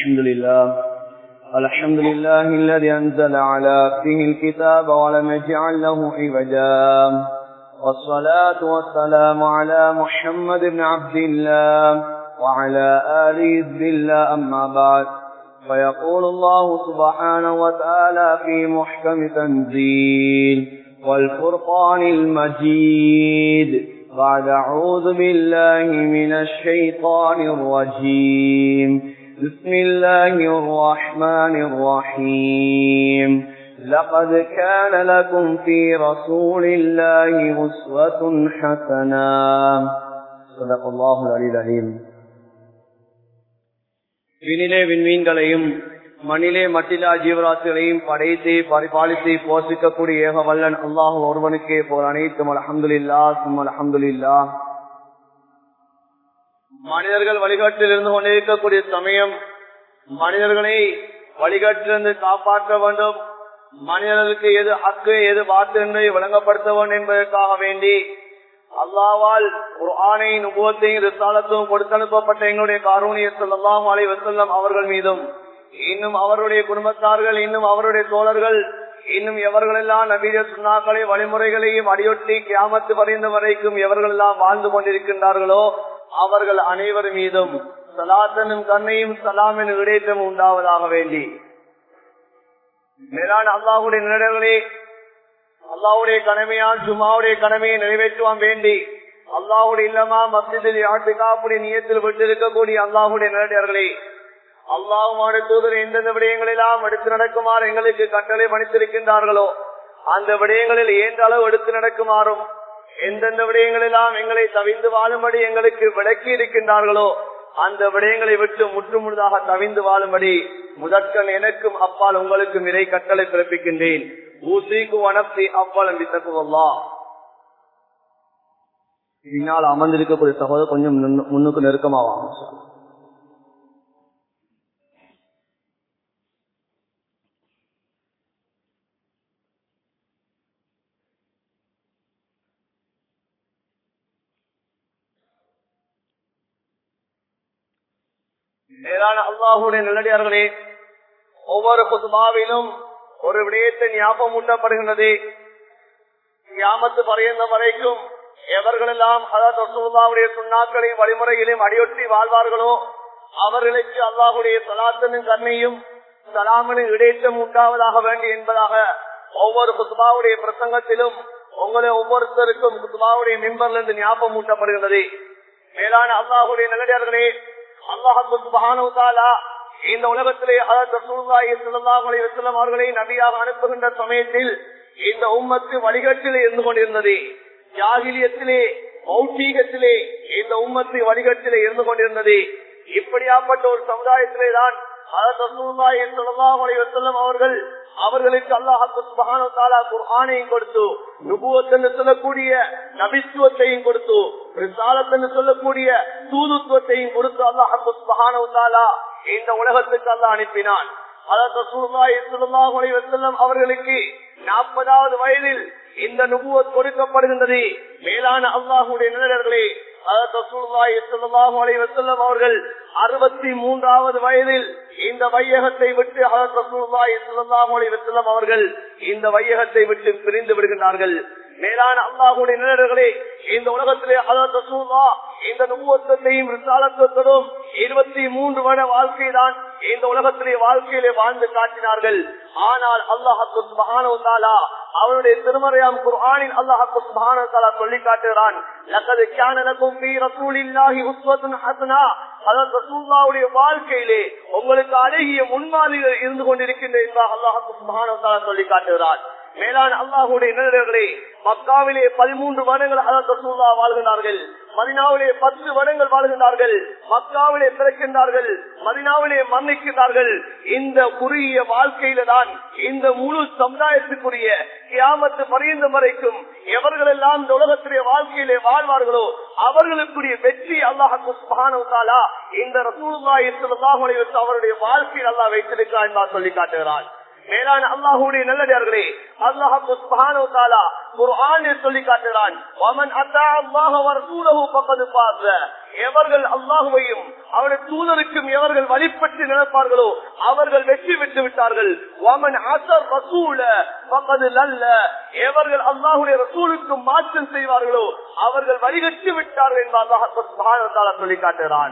الحمد لله الحمد لله الذي أنزل على عبده الكتاب ولم يجعل له عوجا والصلاة والسلام على محمد بن عبد الله وعلى آله بالله أما بعد فيقول الله سبحانه وتعالى في محكم تنزيل والفرقان المجيد بعد أعوذ بالله من الشيطان الرجيم بسم الله الرحمن الرحيم لقد كان لكم في رسول الله أسوة حسنة صدق الله العلي العليم வினிலே விண்மீன்களையும் மண்ணிலே மட்டிலா ஜீவராசிகளையும் படைத்து பரிபாலித்து போஷிக்கக்கூடிய ஏக வல்லன் அல்லாஹ் ஒருவனுக்கே போர் அனைத்தும் அலமதுல்லா சும் அலமதுல்லா மனிதர்கள் வழிகாட்டில் இருந்து கொண்டே இருக்கக்கூடிய சமயம் மனிதர்களை வழிகாட்டிலிருந்து காப்பாற்ற வேண்டும் மனிதர்களுக்கு எது ஹக்கு எது வாத்து என்பதை விளங்கப்படுத்த வேண்டும் என்பதற்காக வேண்டி அல்லாவால் ஒரு ஆணையின் உபவத்தையும் ரிசாலத்தும் கொடுத்தனுப்பப்பட்ட எங்களுடைய காரூணிய சொல்லலாம் அலை வசல்லம் அவர்கள் மீதும் இன்னும் அவருடைய குடும்பத்தார்கள் இன்னும் அவருடைய தோழர்கள் இன்னும் எவர்களெல்லாம் நவீன சுண்ணாக்களை வழிமுறைகளையும் அடியொட்டி கியாமத்து வரைந்த வரைக்கும் எவர்களெல்லாம் வாழ்ந்து கொண்டிருக்கின்றார்களோ அவர்கள் அனைவர் மீதும் சலாத்தனும் கண்ணையும் சலாமின் இடைத்தம் உண்டாவதாக வேண்டி மேலான அல்லாஹுடைய நிலைகளே அல்லாவுடைய கடமையால் சும்மாவுடைய கடமையை நிறைவேற்றுவான் வேண்டி அல்லாஹுடைய இல்லமா மசிதில் யாட்டுக்காப்புடைய நியத்தில் விட்டிருக்கக்கூடிய அல்லாஹுடைய நிலையர்களே அல்லாஹுடைய தூதர் எந்தெந்த விடயங்களெல்லாம் எடுத்து நடக்குமாறு எங்களுக்கு கட்டளை பணித்திருக்கின்றார்களோ அந்த விடயங்களில் ஏன்ற அளவு எடுத்து நடக்குமாறும் எந்தெந்த விடயங்களெல்லாம் எங்களை தவிந்து வாழும்படி எங்களுக்கு விளக்கி இருக்கின்றார்களோ அந்த விடயங்களை விட்டு முற்று முழுதாக தவிந்து வாழும்படி முதற்கன் எனக்கும் அப்பால் உங்களுக்கும் இறை கட்டளை பிறப்பிக்கின்றேன் ஊசிக்கு வனப்தி அப்பால் வித்தக்குவல்லா பின்னால் அமர்ந்திருக்கக்கூடிய சகோதரர் கொஞ்சம் முன்னுக்கு நெருக்கமாவாங்க மேலான அல்லாஹுடைய நல்லடியார்களே ஒவ்வொரு குதுமாவிலும் ஒரு விடயத்தை ஞாபகம் ஊட்டப்படுகின்றது கியாமத்து பரையந்த வரைக்கும் எவர்களெல்லாம் அதாவது சுண்ணாக்களையும் வழிமுறைகளையும் அடியொட்டி வாழ்வார்களோ அவர்களுக்கு அல்லாஹுடைய சலாத்தனும் கண்ணையும் சலாமனும் இடைச்சம் உண்டாவதாக வேண்டும் என்பதாக ஒவ்வொரு குத்துபாவுடைய பிரசங்கத்திலும் உங்களை ஒவ்வொருத்தருக்கும் குத்துபாவுடைய மின்பர்ல இருந்து ஞாபகம் ஊட்டப்படுகின்றது மேலான அல்லாஹுடைய நல்லடியார்களே அல்லாஹாலா இந்த உலகத்திலே அவர்களை நபியாக அனுப்புகின்ற சமயத்தில் இந்த உம்மத்து வழிகட்டிலே இருந்து கொண்டிருந்தது ஜாகிலியத்திலே பௌத்தீகத்திலே இந்த உம்மத்து வழிகட்டிலே இருந்து கொண்டிருந்தது இப்படியாப்பட்ட ஒரு சமுதாயத்திலே தான் அவர்கள் அவர்களுக்கு அல்லாஹாலா குர்ஆனையும் கொடுத்து நுபுவத்தன்னு சொல்லக்கூடிய நபித்துவத்தையும் கொடுத்து ரிசாலத்தன்னு சொல்லக்கூடிய தூதுத்துவத்தையும் கொடுத்து அல்லாஹாலா இந்த உலகத்துக்கு அல்லா அனுப்பினான் அவர்களுக்கு நாற்பதாவது வயதில் இந்த நுபுவத் கொடுக்கப்படுகின்றது மேலான அல்லாஹுடைய நிலையர்களே அவர்கள் அறுபத்தி மூன்றாவது வயதில் இந்த வையகத்தை விட்டு அவர்கள் இந்த வையகத்தை விட்டு பிரிந்து விடுகின்றார்கள் மேலான அல்லாஹுடைய நிலையர்களே இந்த உலகத்திலே இந்த நுபுவத்தையும் விசாலத்துவத்தோடும் இருபத்தி மூன்று வருட வாழ்க்கை தான் இந்த உலகத்திலே வாழ்க்கையிலே வாழ்ந்து காட்டினார்கள் ஆனால் அல்லாஹு மகானவத்தாலா அவருடைய திருமறையாம் குர்ஆனின் அல்லாஹு மகானவத்தாலா சொல்லி காட்டுகிறான் வாழ்க்கையிலே உங்களுக்கு அழகிய முன்மாதிரிகள் இருந்து கொண்டிருக்கின்ற அல்லாஹு சொல்லி காட்டுகிறான் மேலான அல்லாஹுடைய நிலையர்களே மக்காவிலே பதிமூன்று வருடங்கள் அதற்கூல்லா வாழ்கிறார்கள் மதினாவிலே பத்து வருடங்கள் வாழ்கின்றார்கள் மக்காவிலே பிறக்கின்றார்கள் மதினாவிலே மன்னிக்கின்றார்கள் இந்த குறுகிய வாழ்க்கையில தான் இந்த முழு சமுதாயத்துக்குரிய கியாமத்து பரிந்த வரைக்கும் எவர்கள் எல்லாம் இந்த உலகத்துடைய வாழ்க்கையிலே வாழ்வார்களோ அவர்களுக்குரிய வெற்றி அல்லாஹாலா இந்த ரசூலுல்லாஹி ஸல்லல்லாஹு அலைஹி வஸல்லம் அவருடைய வாழ்க்கையில் அல்லாஹ் வைத்திருக்கிறார் என்பதை சொல்லி காட்டுகிறார் மேலான அல்லாஹுடைய நல்லடியார்களே அல்லாஹு சுப்ஹானஹு வ தஆலா குர்ஆனில் சொல்லி காட்டுகிறான் வமன் அத்தா அல்லாஹ வ ரசூலஹு ஃபக்கத் ஃபாஸ எவர்கள் அல்லாஹ்வையும் அவருடைய தூதருக்கும் எவர்கள் வழிபட்டு நடப்பார்களோ அவர்கள் வெற்றி பெற்று விட்டார்கள் வமன் அசர் ரசூல பக்கது நல்ல எவர்கள் அல்லாஹுடைய ரசூலுக்கு மாற்றம் செய்வார்களோ அவர்கள் வழிகட்டு விட்டார்கள் என்று அல்லாஹ் சொல்லி காட்டுகிறான்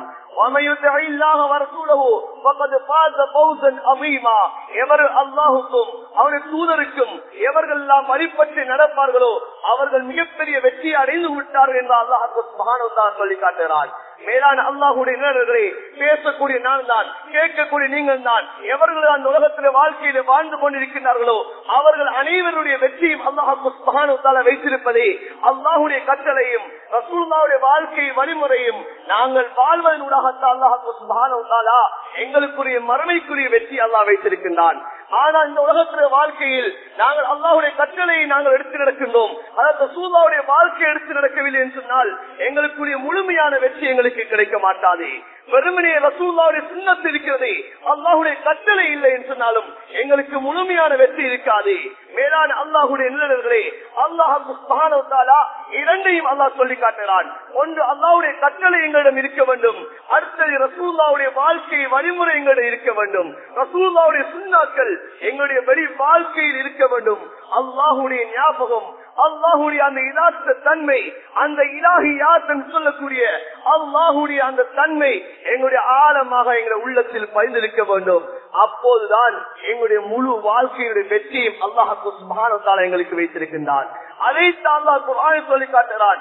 அல்லாஹுக்கும் அவருடைய தூதருக்கும் எவர்கள் எல்லாம் வழிபட்டு நடப்பார்களோ அவர்கள் மிகப்பெரிய வெற்றியை அடைந்து விட்டார்கள் என்று அல்லாஹு சொல்லி காட்டுகிறான் மேலான அல்லாஹுடைய நேரர்களே பேசக்கூடிய நான் தான் கேட்கக்கூடிய நீங்கள் தான் எவர்கள் அந்த உலகத்தில வாழ்க்கையில வாழ்ந்து கொண்டிருக்கிறார்களோ அவர்கள் அனைவருடைய வெற்றியும் அல்லாஹால வைத்திருப்பதே அல்லாஹுடைய கட்டளையும் ரசூல்லாவுடைய வாழ்க்கை வழிமுறையும் நாங்கள் வாழ்வதனூடாக அல்லாஹாலா எங்களுக்குரிய மறுமைக்குரிய வெற்றி அல்லாஹ் வைத்திருக்கின்றான் ஆனா இந்த உலகத்தில வாழ்க்கையில் நாங்கள் அல்லாஹுடைய கட்டளையை நாங்கள் எடுத்து நடக்கின்றோம் அதாவது சூதாவுடைய வாழ்க்கை எடுத்து நடக்கவில்லை என்று சொன்னால் எங்களுக்குரிய முழுமையான வெற்றி எங்களுக்கு கிடைக்க மாட்டாது வெறுமனே ரசூல்லாவுடைய சின்னத்து இருக்கிறது அல்லாஹுடைய கட்டளை இல்லை என்று சொன்னாலும் எங்களுக்கு முழுமையான வெற்றி இருக்காது மேலான அல்லாஹுடைய நிலர்களே அல்லாஹாலா இரண்டையும் அல்லாஹ் சொல்லி காட்டுகிறான் ஒன்று அல்லாஹுடைய கட்டளை எங்களிடம் இருக்க வேண்டும் அடுத்தது ரசூல்லாவுடைய வாழ்க்கை வழிமுறை எங்களிடம் இருக்க வேண்டும் ரசூல்லாவுடைய சுண்ணாக்கள் எங்களுடைய வெளி வாழ்க்கையில் இருக்க வேண்டும் அல்லாஹுடைய ஞாபகம் அல்லாஹுடைய அந்த இலாத்த தன்மை அந்த இலாகி யாத்தன் சொல்லக்கூடிய அல்லாஹுடைய அந்த தன்மை எங்களுடைய ஆழமாக எங்களுடைய உள்ளத்தில் பயந்திருக்க வேண்டும் அப்போதுதான் எங்களுடைய முழு வாழ்க்கையுடைய வெற்றியும் அல்லாஹு சுபானத்தால் எங்களுக்கு வைத்திருக்கின்றான் அதைத்தான் அல்லாஹ் குர்ஆனை சொல்லி காட்டுகிறான்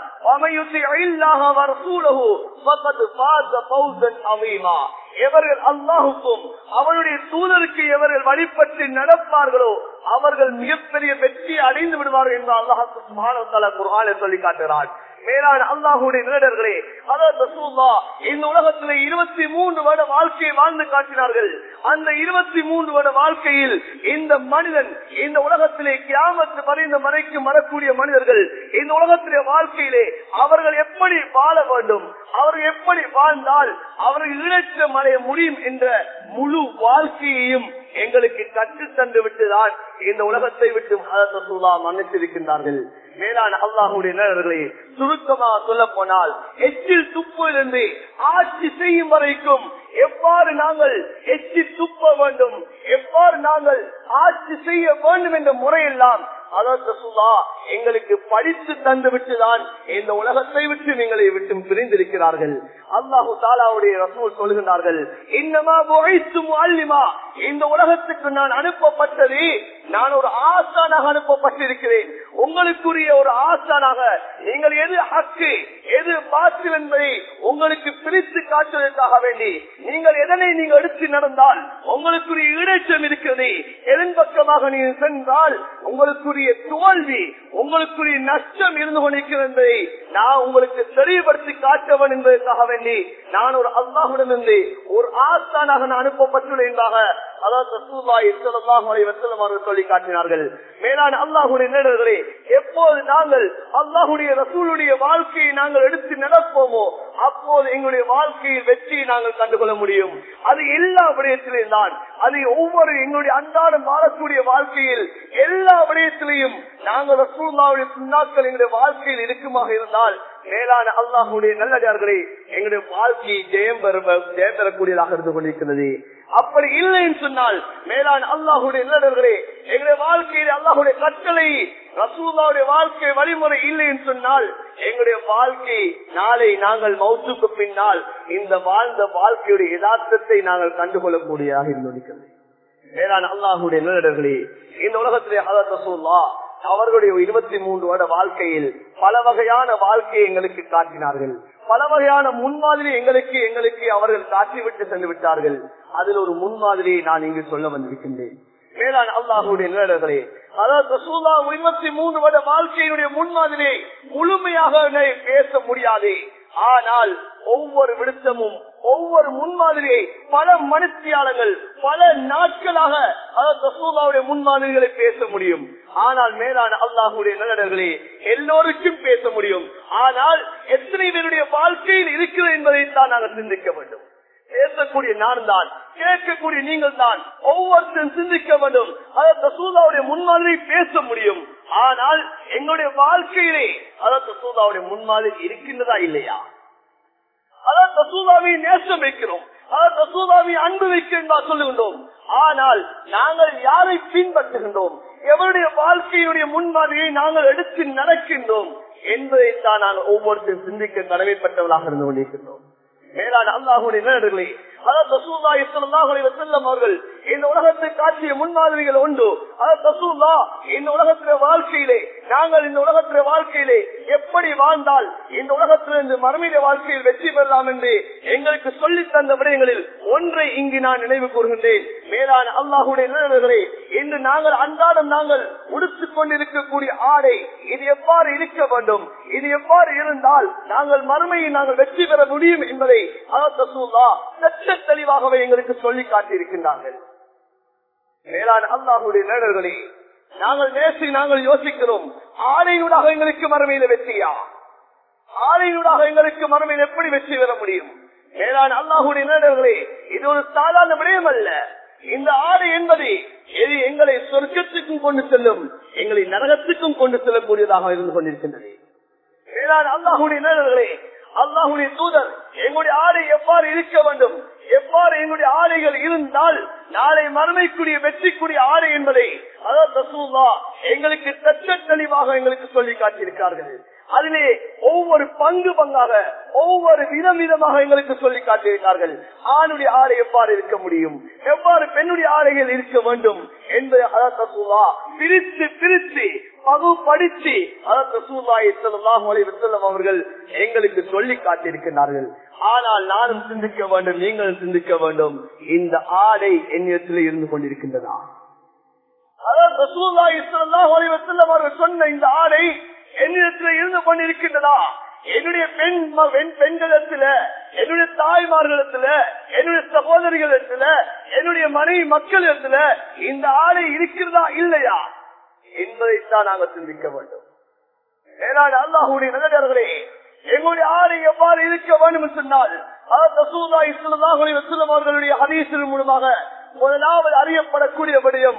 எவர்கள் அல்லாஹுக்கும் அவருடைய தூதருக்கு எவர்கள் வழிபட்டு நடப்பார்களோ அவர்கள் மிகப்பெரிய வெற்றி அடைந்து விடுவார்கள் என்று அல்லாஹு குர்ஆனை சொல்லி காட்டுகிறான் மேலான அல்லாஹுடைய நிலடர்களே அதாவது இந்த உலகத்திலே இருபத்தி மூன்று வருட வாழ்க்கையை வாழ்ந்து காட்டினார்கள் அந்த இருபத்தி மூன்று வருட வாழ்க்கையில் இந்த மனிதன் இந்த உலகத்திலே கியாமத்து மறைந்த மறைக்கும் வரக்கூடிய மனிதர்கள் இந்த உலகத்திலே வாழ்க்கையிலே அவர்கள் எப்படி வாழ வேண்டும் அவர்கள் எப்படி வாழ்ந்தால் அவர்கள் இழைச்சம் அடைய முடியும் என்ற முழு வாழ்க்கையையும் எங்களுக்கு கற்று தந்து விட்டுதான் இந்த உலகத்தை விட்டு மன்னித்திருக்கின்றார்கள் மேலான அல்லாஹுடைய நேரர்களே சுருக்கமாக சொல்ல போனால் எச்சில் துப்பிலிருந்து ஆட்சி செய்யும் வரைக்கும் எவ்வாறு நாங்கள் எச்சி துப்ப வேண்டும் எவ்வாறு நாங்கள் ஆட்சி செய்ய வேண்டும் என்ற முறையெல்லாம் அதற்கு சுதா எங்களுக்கு படித்து தந்து விட்டுதான் இந்த உலகத்தை விட்டு நீங்களை விட்டு பிரிந்திருக்கிறார்கள் அல்லாஹு தாலாவுடைய ரசூல் சொல்கின்றார்கள் இன்னமா அல்லிமா இந்த உலகத்துக்கு நான் அனுப்பப்பட்டது நான் ஒரு ஆசானாக அனுப்பப்பட்டிருக்கிறேன் உங்களுக்குரிய ஒரு ஆசானாக நீங்கள் எது ஹக்கு எது பாத்தில் என்பதை உங்களுக்கு பிரித்து காட்டுவதற்காக வேண்டி நீங்கள் எதனை நீங்கள் எடுத்து நடந்தால் உங்களுக்குரிய இடைச்சம் இருக்கிறது எதன் பக்கமாக நீங்கள் சென்றால் உங்களுக்குரிய தோல்வி உங்களுக்குரிய நஷ்டம் இருந்து கொண்டிருக்கிறது என்பதை நான் உங்களுக்கு தெளிவுபடுத்தி காட்டவன் என்பதற்காக வேண்டி நான் ஒரு அல்லாஹுடமிருந்து ஒரு ஆஸ்தானாக நான் அனுப்பப்பட்டுள்ளேன் என்பதாக சொல்லி காட்டினார்கள் மேலான அல்லாஹுடைய நேரர்களே எப்போது நாங்கள் அல்லாஹுடைய ரசூலுடைய வாழ்க்கையை நாங்கள் எடுத்து நடப்போமோ அப்போது எங்களுடைய வாழ்க்கையில் வெற்றியை நாங்கள் கண்டுகொள்ள முடியும் அது எல்லா விடயத்திலும் தான் அது ஒவ்வொரு எங்களுடைய அன்றாடம் வாழக்கூடிய வாழ்க்கையில் எல்லா விடயத்திலையும் நாங்கள் ரசூல்லாவுடைய சுண்ணாக்கள் எங்களுடைய வாழ்க்கையில் இருக்குமாக இருந்தால் மேலான அல்லாஹுடைய நல்லடியார்களே எங்களுடைய வாழ்க்கையை ஜெயம் பெற ஜெயம் பெறக்கூடியதாக இருந்து கொண்டிருக்கிறது அப்படி இல்லைன்னு சொன்னால் மேலான அல்லாஹுடைய நல்லடர்களே எங்களுடைய வாழ்க்கையில் அல்லாஹுடைய கட்டளை ரசூல்லாவுடைய வாழ்க்கை வழிமுறை இல்லைன்னு சொன்னால் எங்களுடைய வாழ்க்கை நாளை நாங்கள் மௌத்துக்கு பின்னால் இந்த வாழ்ந்த வாழ்க்கையுடைய யதார்த்தத்தை நாங்கள் கண்டுகொள்ளக்கூடியதாக இருந்திருக்கிறது மேலான அல்லாஹுடைய நல்லடர்களே இந்த உலகத்திலே ஹதரத் ரசூல்லா அவர்களுடைய இருபத்தி மூன்று வருட வாழ்க்கையில் பல வகையான வாழ்க்கையை எங்களுக்கு காட்டினார்கள் பல வகையான முன்மாதிரி எங்களுக்கு எங்களுக்கு அவர்கள் காட்டிவிட்டு சென்று விட்டார்கள் அதில் ஒரு முன்மாதிரியை நான் இங்கு சொல்ல வந்திருக்கின்றேன் மேலான அல்லாஹுடைய நிலடர்களே அதாவது ரசூல்லா இருபத்தி மூன்று வருட வாழ்க்கையினுடைய முன்மாதிரியை முழுமையாக பேச முடியாது ஆனால் ஒவ்வொரு விடுத்தமும் ஒவ்வொரு முன்மாதிரியை பல மனுத்தியாளர்கள் பல நாட்களாக ரசூலாவுடைய முன்மாதிரிகளை பேச முடியும் ஆனால் மேலான அல்லாஹுடைய நல்லடர்களே எல்லோருக்கும் பேச முடியும் ஆனால் எத்தனை பேருடைய வாழ்க்கையில் இருக்கிறது என்பதைத்தான் நாங்கள் சிந்திக்க வேண்டும் பேசக்கூடிய நான் தான் கேட்கக்கூடிய நீங்கள் தான் ஒவ்வொருத்தரும் சிந்திக்க வேண்டும் அதற்கு சூதாவுடைய முன்மாதிரி பேச முடியும் ஆனால் எங்களுடைய வாழ்க்கையிலே அதற்கு சூதாவுடைய முன்மாதிரி இருக்கின்றதா இல்லையா அதாவது ரசூலாவை நேசம் வைக்கிறோம் அதாவது ரசூலாவை அன்பு வைக்கின்றோம் சொல்லுகின்றோம் ஆனால் நாங்கள் யாரை பின்பற்றுகின்றோம் எவருடைய வாழ்க்கையுடைய முன்மாதிரியை நாங்கள் எடுத்து நடக்கின்றோம் என்பதைத்தான் நாங்கள் ஒவ்வொருத்தரும் சிந்திக்க கடமைப்பட்டவர்களாக இருந்து கொண்டிருக்கின்றோம் மேலான அல்லாஹுடைய நேரர்களே அதாவது ரசூல்லா இஸ்லாஹ் செல்லம் அவர்கள் இந்த உலகத்தை காட்டிய முன்மாதிரிகள் உண்டு அதாவது ரசூல்லா இந்த உலகத்தில வாழ்க்கையிலே நாங்கள் இந்த உலகத்தில வாழ்க்கையிலே எப்படி வாழ்ந்தால் இந்த உலகத்திலிருந்து மறுமைய வாழ்க்கையில் வெற்றி பெறலாம் என்று எங்களுக்கு சொல்லி தந்த விடயங்களில் ஒன்றை இங்கு நான் நினைவு கூறுகின்றேன் மேலான அல்லாஹுடைய நிலைகளே இன்று நாங்கள் அன்றாடம் நாங்கள் உடுத்துக் கொண்டிருக்கக்கூடிய ஆடை இது எவ்வாறு இருக்க வேண்டும் இது எவ்வாறு இருந்தால் நாங்கள் மறுமையை நாங்கள் வெற்றி பெற முடியும் என்பதை அதாவது தெளிவாகவே எங்களுக்கு சொல்லி காட்டியிருக்கின்றார்கள் மேலான அல்லாஹுடைய நேரர்களே நாங்கள் நேசி நாங்கள் யோசிக்கிறோம் ஆடையூடாக எங்களுக்கு மறுமையில வெற்றியா ஆடையூடாக எங்களுக்கு மறுமையில் எப்படி வெற்றி பெற முடியும் மேலான அல்லாஹுடைய நேரர்களே இது ஒரு சாதாரண விடயம் அல்ல இந்த ஆடை என்பது இது எங்களை சொர்க்கத்துக்கும் கொண்டு செல்லும் எங்களை நரகத்துக்கும் கொண்டு செல்லக்கூடியதாக இருந்து கொண்டிருக்கின்றது மேலான அல்லாஹுடைய நேரர்களே அல்லாஹுடைய தூதர் எங்களுடைய ஆடை எவ்வாறு இருக்க வேண்டும் எவ்வாறு எங்களுடைய ஆடைகள் இருந்தால் நாளை மறுமைக்குரிய வெற்றிக்குரிய ஆடை என்பதை அதாவது ரசூல்லா எங்களுக்கு தச்ச தெளிவாக எங்களுக்கு சொல்லி காட்டியிருக்கார்கள் அதிலே ஒவ்வொரு பங்கு பங்காக ஒவ்வொரு விதம் விதமாக எங்களுக்கு சொல்லி காட்டியிருக்கார்கள் ஆணுடைய ஆடை எவ்வாறு இருக்க முடியும் எவ்வாறு பெண்ணுடைய ஆடைகள் இருக்க வேண்டும் என்பதை அதாவது பிரித்து பிரித்து பகுபடித்து அவர்கள் எங்களுக்கு சொல்லி காட்டியிருக்கிறார்கள் ஆனால் நானும் சிந்திக்க வேண்டும் நீங்களும் சிந்திக்க வேண்டும் இந்த ஆடை என்னிடத்தில் இருந்து கொண்டிருக்கின்றதா அவர்கள் சொன்ன இந்த ஆடை என்னிடத்தில் இருந்து கொண்டிருக்கின்றதா என்னுடைய பெண் பெண்களிடத்துல என்னுடைய தாய்மார்களிடத்துல என்னுடைய சகோதரிகளிடத்துல என்னுடைய மனைவி மக்களிடத்துல இந்த ஆடை இருக்கிறதா இல்லையா என்பதைத்தான் நாங்கள் சிந்திக்க வேண்டும் ஏனால் அல்லாஹுடைய நல்லவர்களே எங்களுடைய ஆடை எவ்வாறு இருக்க வேண்டும் சொன்னால் அவர்களுடைய ஹதீசின் மூலமாக முதலாவது அறியப்படக்கூடிய விடயம்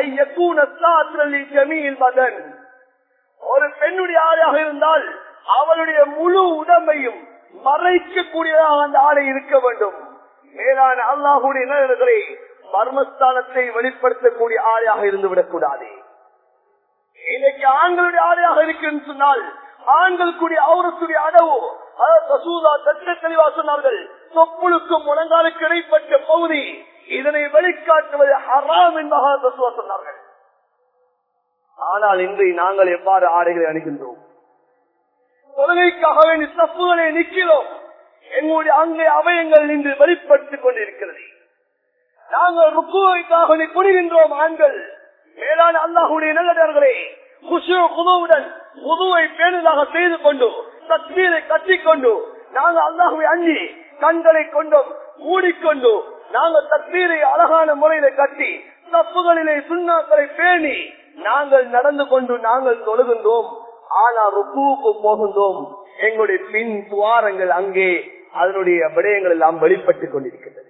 மதன் ஒரு பெண்ணுடைய ஆடையாக இருந்தால் அவளுடைய முழு உடம்பையும் மறைக்கக்கூடியதாக அந்த ஆடை இருக்க வேண்டும் மேலான அல்லாஹுடைய நல்லவர்களே மர்மஸ்தானத்தை வெளிப்படுத்தக்கூடிய ஆடையாக இருந்து விடக்கூடாது இன்னைக்கு ஆண்களுடைய ஆடையாக இருக்குன்னு சொன்னால் ஆண்கள் கூடிய அவரத்துடைய அடவு தட்ட தெளிவா சொன்னார்கள் தொப்புளுக்கும் முழங்காலுக்கு இடைப்பட்ட பகுதி இதனை வெளிக்காட்டுவது ஹராம் என்பதாக சொன்னார்கள் ஆனால் இன்று நாங்கள் எவ்வாறு ஆடைகளை அணுகின்றோம் தொழுகைக்காக வேண்டி தப்புகளை நிற்கிறோம் எங்களுடைய அங்கே அவயங்கள் நின்று வெளிப்படுத்திக் கொண்டிருக்கிறது நாங்கள் ருக்குவைக்காக குடிகின்றோம் ஆண்கள் மேலான அல்லாஹுடைய நல்லவர்களே குஷு குதுவுடன் குதுவை பேணுதாக செய்து கொண்டு தத்மீரை கட்டிக்கொண்டு நாங்கள் அல்லாஹுவை அஞ்சி கண்களை கொண்டும் மூடிக்கொண்டு நாங்கள் தத்மீரை அழகான முறையில கட்டி தப்புகளிலே சுண்ணாக்களை பேணி நாங்கள் நடந்து கொண்டு நாங்கள் தொழுகின்றோம் ஆனால் ருக்குவுக்கு போகின்றோம் எங்களுடைய பின் துவாரங்கள் அங்கே அதனுடைய விடயங்கள் எல்லாம் வெளிப்பட்டுக் கொண்டிருக்கின்றது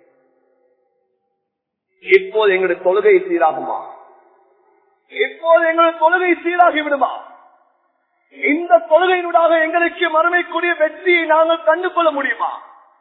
இப்போது எங்களுடைய தொழுகை சீராகுமா இப்போது எங்களுடைய தொழுகை சீராகி விடுமா இந்த தொழுகையினூடாக எங்களுக்கு மறுமைக்குரிய வெற்றியை நாங்கள் கண்டு கொள்ள முடியுமா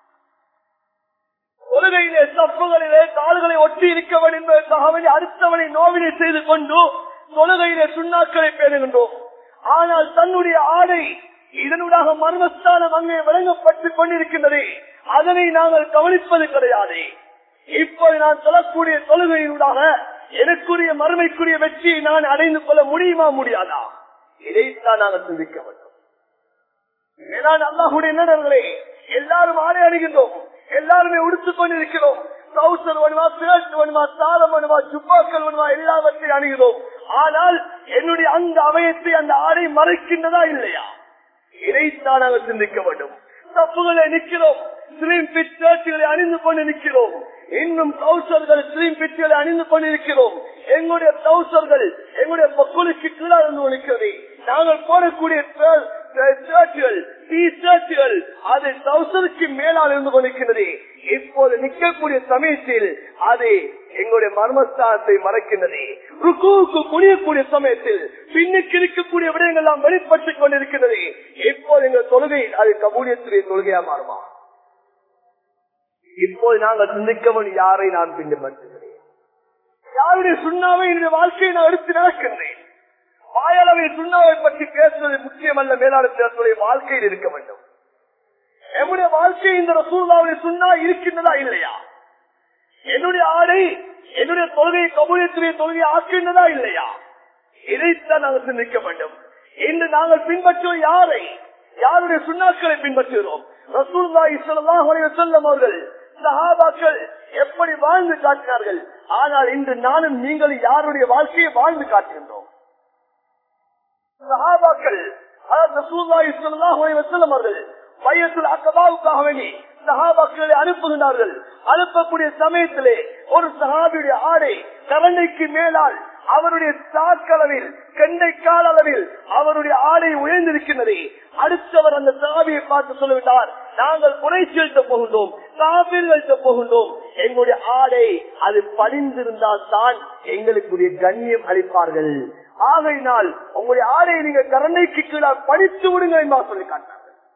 தொழுகையிலே தப்புகளிலே கால்களை ஒட்டி இருக்க வேண்டும் என்பதற்காக அடுத்தவனை நோவினை செய்து கொண்டு தொழுகையிலே சுண்ணாக்களை பேணுகின்றோம் ஆனால் தன்னுடைய ஆடை இதனூடாக மர்மஸ்தானம் அங்கே வழங்கப்பட்டுக் கொண்டிருக்கின்றது அதனை நாங்கள் கவனிப்பது கிடையாது இப்போது நான் சொல்லக்கூடிய தொழுகையினூடாக எனக்குரிய மறுமைக்குரிய வெற்றியை நான் அடைந்து கொள்ள முடியுமா முடியாதா இதைத்தான் நாங்கள் சிந்திக்க வேண்டும் அல்லாஹுடைய நடர்களே எல்லாரும் ஆடை அணுகின்றோம் எல்லாருமே உடுத்துக் கொண்டிருக்கிறோம் சவுசர் வேணுமா சிரட் வேணுமா சாலம் வேணுமா சுப்பாக்கள் வேணுமா எல்லாவற்றையும் அணுகிறோம் ஆனால் என்னுடைய அந்த அவயத்தை அந்த ஆடை மறைக்கின்றதா இல்லையா இதைத்தான் நாங்கள் சிந்திக்க வேண்டும் தப்புகளை நிற்கிறோம் ஸ்லீம் பிட் ஷர்ட்டுகளை அணிந்து கொண்டு நிற்கிறோம் இன்னும் டவுசர்கள் ஸ்லீம் பிட்களை அணிந்து கொண்டிருக்கிறோம் எங்களுடைய டவுசர்கள் எங்களுடைய மக்களுக்கு கீழே இருந்து நிற்கிறது நாங்கள் போடக்கூடிய ஷர்ட்டுகள் டி ஷர்ட்டுகள் அது டவுசருக்கு மேலால் இருந்து கொண்டிருக்கிறது இப்போது நிற்கக்கூடிய சமயத்தில் அது எங்களுடைய மர்மஸ்தானத்தை மறைக்கின்றது ருக்குவுக்கு குனியக்கூடிய சமயத்தில் பின்னுக்கு இருக்கக்கூடிய விடயங்கள் எல்லாம் வெளிப்பட்டுக் கொண்டிருக்கிறது இப்போது எங்கள் தொழுகை அது கபூலியத்துடைய தொழுகையா மாறுமா இப்போது நாங்கள் சிந்திக்கவன் யாரை நான் பின்பற்றுகிறேன் யாருடைய சுண்ணாவை என்னுடைய வாழ்க்கையை நான் எடுத்து நடக்கின்றேன் வாயளவில் சுண்ணாவை பற்றி பேசுவது முக்கியமல்ல மேலாளர் பேசுவதை வாழ்க்கையில் இருக்க வேண்டும் என்னுடைய வாழ்க்கை இந்த ரசூல்லாவுடைய சுண்ணா இருக்கின்றதா இல்லையா என்னுடைய ஆடை என்னுடைய தொழுகையை கபூலியத்துடைய தொழுகையை ஆக்கின்றதா இல்லையா இதைத்தான் நாங்கள் சிந்திக்க வேண்டும் இன்று நாங்கள் பின்பற்றுவோம் யாரை யாருடைய சுண்ணாக்களை பின்பற்றுகிறோம் ரசூல்லாஹி ஸல்லல்லாஹு அலைஹி வஸல்லம் அவர்கள் சஹாபாக்கள் எப்படி வாழ்ந்து காட்டினார்கள் ஆனால் இன்று நானும் நீங்கள் யாருடைய வாழ்க்கையை வாழ்ந்து காட்டுகின்றோம் சஹாபாக்கள் அதாவது ரசூலுல்லாஹி ஸல்லல்லாஹு அலைஹி வஸல்லம் அவர்கள் பையத்துல் அக்கபாவுக்காக வேண்டி சஹாபாக்களை அனுப்புகின்றார்கள் அனுப்பக்கூடிய சமயத்திலே ஒரு சஹாபியுடைய ஆடை கரண்டைக்கு மேலால் அவருடைய சாக்களவில் கெண்டை கால அளவில் அவருடைய ஆடை உயர்ந்திருக்கின்றது அடுத்தவர் அந்த சாவியை பார்த்து சொல்லிவிட்டார் நாங்கள் குறை செலுத்த போகின்றோம் சாபில்கள்ட்ட போகின்றோம் எங்களுடைய ஆடை அது படிந்திருந்தால் தான் எங்களுக்குரிய கண்ணியம் அளிப்பார்கள் ஆகையினால் உங்களுடைய ஆடையை நீங்க கரண்டைக்கு கீழே படித்து விடுங்க என்பா சொல்லி காட்டினார்கள்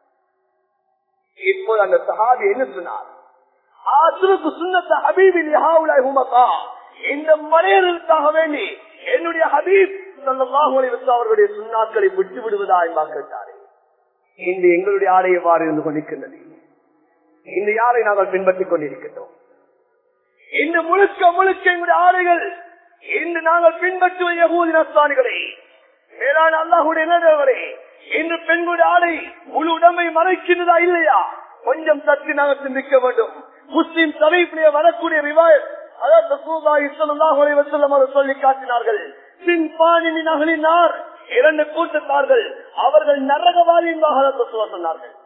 இப்போது அந்த சஹாபி என்ன சொன்னார் ஆசுருக்கு சுண்ணத்த ஹபீபின் யஹாவுலாய் ஹுமகா இந்த மனிதர்களுக்காக வேண்டி என்னுடைய ஹபீப் ஸல்லல்லாஹு அலைஹி வஸல்லம் அவர்களுடைய சுண்ணாக்களை விட்டு விடுவதா என்பா கேட்டாரே இன்று எங்களுடைய ஆடை எவ்வாறு இருந்து கொண்டிருக்கின்றது இந்த யாரை நாங்கள் பின்பற்றிக் கொண்டிருக்கின்றோம் இன்று முழுக்க முழுக்க எங்களுடைய ஆடைகள் இன்று நாங்கள் பின்பற்றுவ யகூதி நஸ்தானிகளே மேலான அல்லாஹுடைய நேரவரே இன்று பெண்களுடைய ஆடை முழு உடம்பை மறைக்கின்றதா இல்லையா கொஞ்சம் சற்று நாங்கள் சிந்திக்க வேண்டும் முஸ்லிம் தலைப்பிலே வரக்கூடிய ரிவாயத் அதாவது ரசூலுல்லாஹி ஸல்லல்லாஹு அலைஹி வஸல்லம் அவர்கள் சொல்லி காட்டினார்கள் சின்பானின் அகலினார் இரண்டு கூட்டத்தார்கள் அவர்கள் நரகவாதி என்பதாக ரசூலுல்லாஹ் சொன்னார்கள்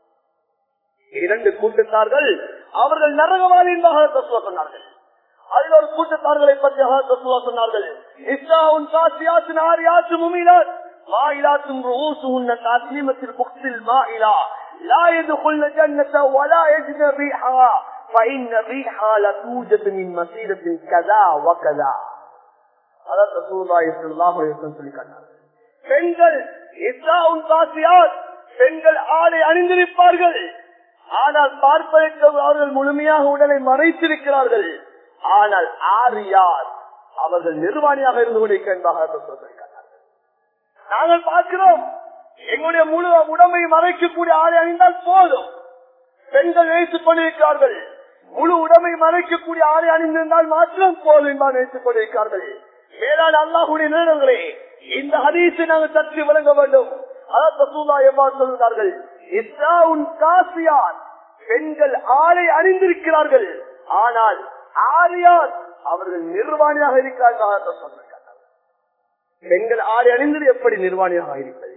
இரண்டு கூட்டத்தார்கள் அவர்கள் நரகவாதி என்பதாக ரசூலுல்லாஹ் சொன்னார்கள் அதில் ஒரு கூட்டத்தார்களை பற்றி ரசூலுல்லாஹ் சொன்னார்கள் இஸ்ராவுன் காசியாத்தின் ஆரியாத்து முமிலாத் மாயிலாத்தும் ரூசுஹுன்ன காசிமத்தில் புக்தில் மாயிலா لا يدخلن جنة ولا يجد ريحها فإن الريحها لتوجد من مسيرة كذا وكذا அதான் ரசூலுல்லாஹி ஸல்லல்லாஹு அலைஹி வஸல்லம் சொல்லி காட்டினார் பெண்கள் இஸ்ராவுன் காசியாத் பெண்கள் ஆடை அணிந்திருப்பார்கள் ஆனால் பார்ப்பதற்கு அவர்கள் முழுமையாக உடலை மறைத்திருக்கிறார்கள் ஆனால் ஆரியார் அவர்கள் நிர்வாணியாக இருந்து கொண்டிருக்க என்பதாக சொல்லி காட்டினார்கள் நாங்கள் பார்க்கிறோம் எங்களுடைய முழு உடம்பை மறைக்கக்கூடிய ஆடை அணிந்தால் போதும் பெண்கள் நினைத்துக் கொண்டிருக்கிறார்கள் முழு உடம்பை மறைக்கக்கூடிய ஆடை அணிந்திருந்தால் மாத்திரம் போதும் என்பார் நினைத்துக் கொண்டிருக்கிறார்கள் மேலான அல்லாஹுடைய நேரங்களே இந்த ஹதீஸை நாங்கள் சற்று விளங்க வேண்டும் அதாவது ரசூலுல்லாஹ் எவ்வாறு சொல்கிறார்கள் இஸ்ராவுன் காசியார் பெண்கள் ஆடை அணிந்திருக்கிறார்கள் ஆனால் ஆரியார் அவர்கள் நிர்வாணியாக இருக்கிறார்கள் சொல்லிருக்கிறார்கள் பெண்கள் ஆடை அணிந்தது எப்படி நிர்வாணியாக இருப்பது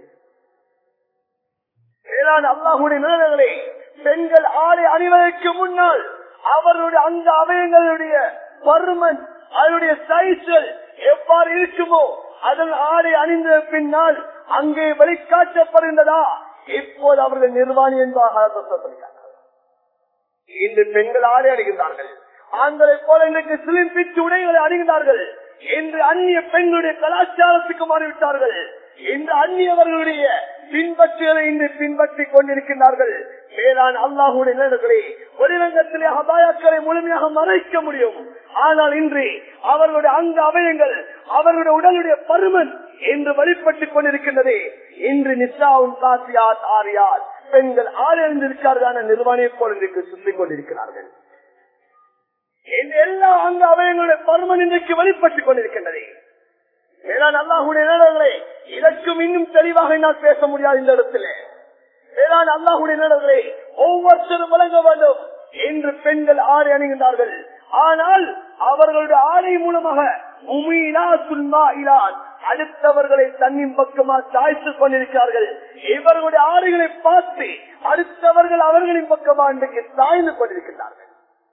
மேலான அல்லாஹுடைய நிலைகளே பெண்கள் ஆடை அணிவதற்கு முன்னால் அவர்களுடைய அந்த அவயங்களுடைய பருமன் அதனுடைய சைஸ்கள் எவ்வாறு இருக்குமோ அதன் ஆடை அணிந்த பின்னால் அங்கே வெளிக்காட்டப்படுகின்றதா இப்போது அவர்கள் நிர்வாணி என்பதாக சொல்கிறார்கள் இன்று பெண்கள் ஆடை அணிகின்றார்கள் ஆண்களை போல இன்றைக்கு சிலிம் பிச்சு உடைகளை அணிகின்றார்கள் இன்று அந்நிய பெண்களுடைய கலாச்சாரத்துக்கு மாறிவிட்டார்கள் இன்று அந்நியவர்களுடைய பின்பற்றுகளை இன்று பின்பற்றிக் கொண்டிருக்கின்றார்கள் மேலான் அல்லாஹுடைய நிலங்களே வெளிரங்கத்திலே அபாயக்களை முழுமையாக மறைக்க முடியும் ஆனால் இன்று அவர்களுடைய அங்க அவயங்கள் அவர்களுடைய உடலுடைய பருமன் என்று வழிபட்டுக் கொண்டிருக்கின்றதே இன்று நிசாவுன் காசியாத் ஆரியாத் பெண்கள் ஆழ்ந்திருக்கிறார்கள் நிர்வாணியை போல இன்றைக்கு சுற்றிக் கொண்டிருக்கிறார்கள் இந்த எல்லா அங்க அவயங்களுடைய பருமன் இன்றைக்கு வெளிப்பட்டுக் கொண்டிருக்கின்றது மேலான் அல்லாஹுடைய நிலங்களே இதற்கும் இன்னும் தெளிவாக என்னால் பேச முடியாது இந்த இடத்துல மேலான் அல்லாஹுடைய நிலங்களே ஒவ்வொருத்தரும் வழங்க வேண்டும் என்று பெண்கள் ஆடை அணிகின்றார்கள் ஆனால் அவர்களுடைய ஆடை மூலமாக உமீனா சுல்மா இலான் அடுத்தவர்களை தன்னின் பக்கமா சாய்த்துக் கொண்டிருக்கிறார்கள் இவர்களுடைய ஆடைகளை பார்த்து அடுத்தவர்கள் அவர்களின் பக்கமா இன்றைக்கு சாய்ந்து கொண்டிருக்கிறார்கள்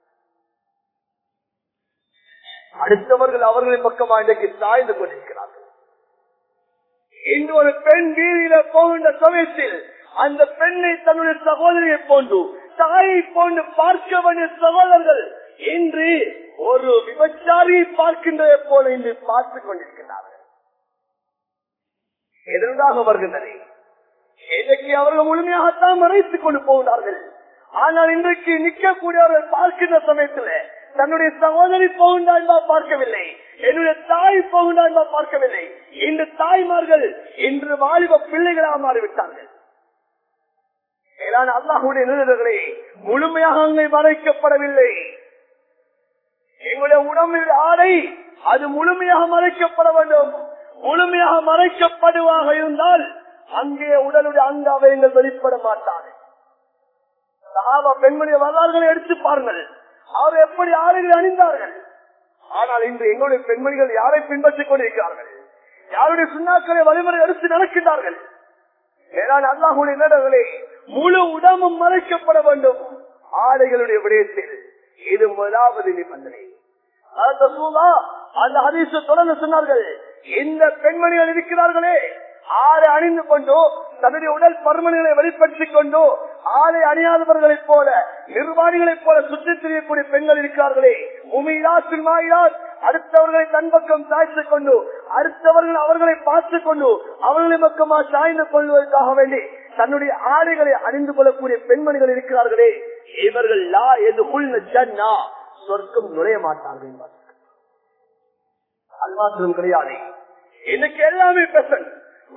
அடுத்தவர்கள் அவர்களின் பக்கமா இன்றைக்கு சாய்ந்து கொண்டிருக்கிறார்கள் இன்று ஒரு பெண் வீதியில போகின்ற சமயத்தில் அந்த பெண்ணை தன்னுடைய சகோதரியை போன்று தாயை போன்று பார்க்க வேண்டிய சகோதரர்கள் இன்று ஒரு விபச்சாரியை பார்க்கின்றதை போல இன்று பார்த்துக் கொண்டிருக்கிறார்கள் எதற்காக வருகின்றன இன்றைக்கு அவர்கள் முழுமையாகத்தான் மறைத்துக் கொண்டு போகிறார்கள் ஆனால் இன்றைக்கு நிற்கக்கூடியவர்கள் பார்க்கின்ற சமயத்துல தன்னுடைய சகோதரி போகுண்டா என்பா பார்க்கவில்லை என்னுடைய தாய் போகுண்டா என்பா பார்க்கவில்லை இந்த தாய்மார்கள் இன்று வாலிப பிள்ளைகளாக மாறிவிட்டார்கள் மேலான அல்லாஹுடைய நிறுவனங்களே முழுமையாக அங்கே மறைக்கப்படவில்லை எங்களுடைய உடம்பில் ஆடை அது முழுமையாக மறைக்கப்பட வேண்டும் முழுமையாக மறைக்கப்படுவாக இருந்தால் அங்கே உடலுடைய அங்க அவயங்கள் வெளிப்பட மாட்டாது சகாபா பெண்களுடைய வரலாறுகளை எடுத்து பாருங்கள் அவர் எப்படி ஆடைகளை அணிந்தார்கள் ஆனால் இன்று எங்களுடைய பெண்மணிகள் யாரை பின்பற்றிக் கொண்டிருக்கிறார்கள் யாருடைய சுண்ணாக்களை வழிமுறை எடுத்து நடக்கின்றார்கள் மேலான அல்லாஹுடைய நேரங்களே முழு உடம்பும் மறைக்கப்பட வேண்டும் ஆடைகளுடைய விடயத்தில் இது முதலாவது நிபந்தனை அந்த சூழா அந்த ஹதீச தொடர்ந்து சொன்னார்கள் இந்த பெண்மணிகள் இருக்கிறார்களே ஆடை அணிந்து கொண்டோ தன்னுடைய உடல் பருமன்களை வெளிப்படுத்திக் கொண்டோ ஆடை அணியாதவர்களைப் போல நிர்வாணிகளைப் போல சுற்றித் திரியக்கூடிய பெண்கள் இருக்கிறார்களே உமையிலாசின் மாயிலார் அடுத்தவர்களை தன் பக்கம் சாய்த்துக் கொண்டு அடுத்தவர்கள் அவர்களை பார்த்துக் கொண்டு அவர்களை பக்கமா சாய்ந்து கொள்வதற்காக வேண்டி தன்னுடைய ஆடைகளை அணிந்து கொள்ளக்கூடிய பெண்மணிகள் இருக்கிறார்களே இவர்கள் லா எது உள்ள ஜன்னா சொர்க்கம் நுழைய மாட்டார்கள் அல்மாத்திரம் கிடையாது இன்னைக்கு எல்லாமே பெசன்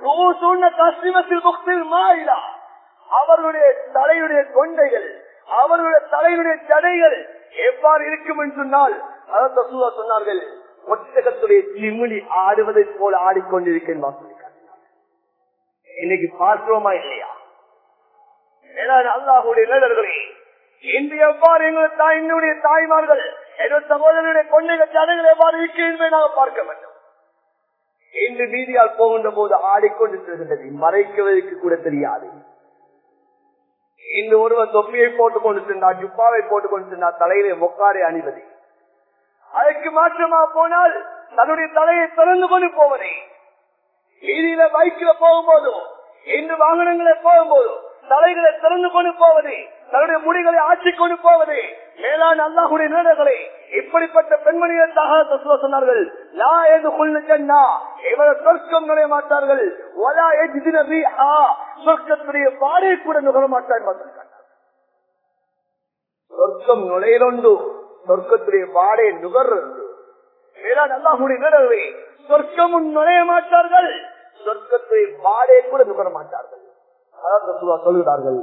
அவர்களுடைய தலையுடைய கொண்டைகள் அவர்களுடைய தலையுடைய ஜடைகள் எவ்வாறு இருக்கும் என்று சொன்னால் சொன்னார்கள் ஒட்டகத்துடைய சிமிழி ஆடுவதை போல ஆடிக்கொண்டிருக்கேன் இன்னைக்கு பார்க்கிறோமா இல்லையா அல்லாஹுடைய நிழல்களே இன்று எவ்வாறு எங்கள் தாய் என்னுடைய தாய்மார்கள் என்னுடைய சகோதரனுடைய கொண்டைகள் ஜடைகள் எவ்வாறு இருக்கிறது நாம் பார்க்க வேண்டும் இன்று வீதியால் போகின்ற போது ஆடிக்கொண்டு செல்கின்றது மறைக்குவதற்கு கூட தெரியாது இன்று ஒருவர் தொப்பியை போட்டுக் கொண்டு சென்றார் ஜுப்பாவை போட்டுக் கொண்டு சென்றார் தலையிலே மொக்காரை அணிவது அதற்கு மாற்றமா போனால் தன்னுடைய தலையை திறந்து கொண்டு போவதே வீதியில பைக்கில போகும்போதோ இன்று வாகனங்களை போகும்போதோ தலைகளை திறந்து கொண்டு போவது தன்னுடைய முடிகளை ஆட்சி கொண்டு போவது மேலான அல்லாஹுடைய நிலைகளை இப்படிப்பட்ட பெண்மணிகள் தகவல் சொன்னார்கள் லா எது கொள்ளுச்சன்னா இவரை சொர்க்கம் நுழைய மாட்டார்கள் ஒலா எதின சொர்க்கத்துடைய பாடை கூட நுகர மாட்டார்கள் சொர்க்கம் நுழையிலொண்டு சொர்க்கத்துடைய பாடை நுகர்றது மேலான அல்லாஹுடைய நிலைகளை சொர்க்கமும் நுழைய மாட்டார்கள் சொர்க்கத்துடைய பாடை கூட நுகர மாட்டார்கள் சொல்கிறார்கள்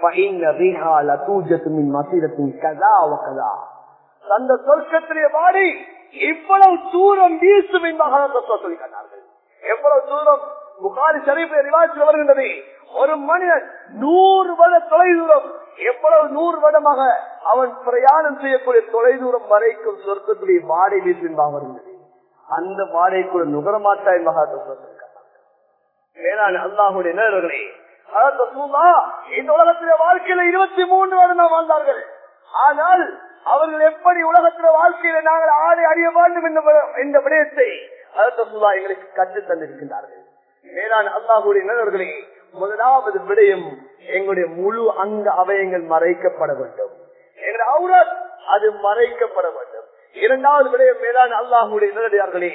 அந்த சொர்க்கத்திலே வாடி இவ்வளவு தூரம் வீசும் என்பதாக சொல்லி கண்டார்கள் எவ்வளவு தூரம் புகாரி ஷரீஃபை ரிவாஜில் வருகின்றது ஒரு மனிதன் நூறு வட தொலை தூரம் எவ்வளவு நூறு வடமாக அவன் பிரயாணம் செய்யக்கூடிய தொலை தூரம் வரைக்கும் சொர்க்கத்துடைய வாடை வீசுமாக வருகின்றது அந்த வாடை கூட நுகரமாட்டா என்பதாக சொல்லியிருக்காங்க மேலான அல்லாஹுடைய நேரர்களே இந்த உலகத்தில வாழ்க்கையில இருபத்தி மூன்று வருடம் வாழ்ந்தார்கள் ஆனால் அவர்கள் எப்படி உலகத்தில வாழ்க்கையில நாங்கள் ஆடை அறிய வேண்டும் என்ற விடயத்தை அதற்குல்லா எங்களுக்கு கற்று தந்திருக்கின்றார்கள் மேலான அல்லாஹுடைய நிலவர்களே முதலாவது விடயம் எங்களுடைய முழு அங்க அவயங்கள் மறைக்கப்பட வேண்டும் எங்களுடைய அவுரத் அது மறைக்கப்பட வேண்டும் இரண்டாவது விடயம் மேலான அல்லாஹுடைய நிலடியார்களே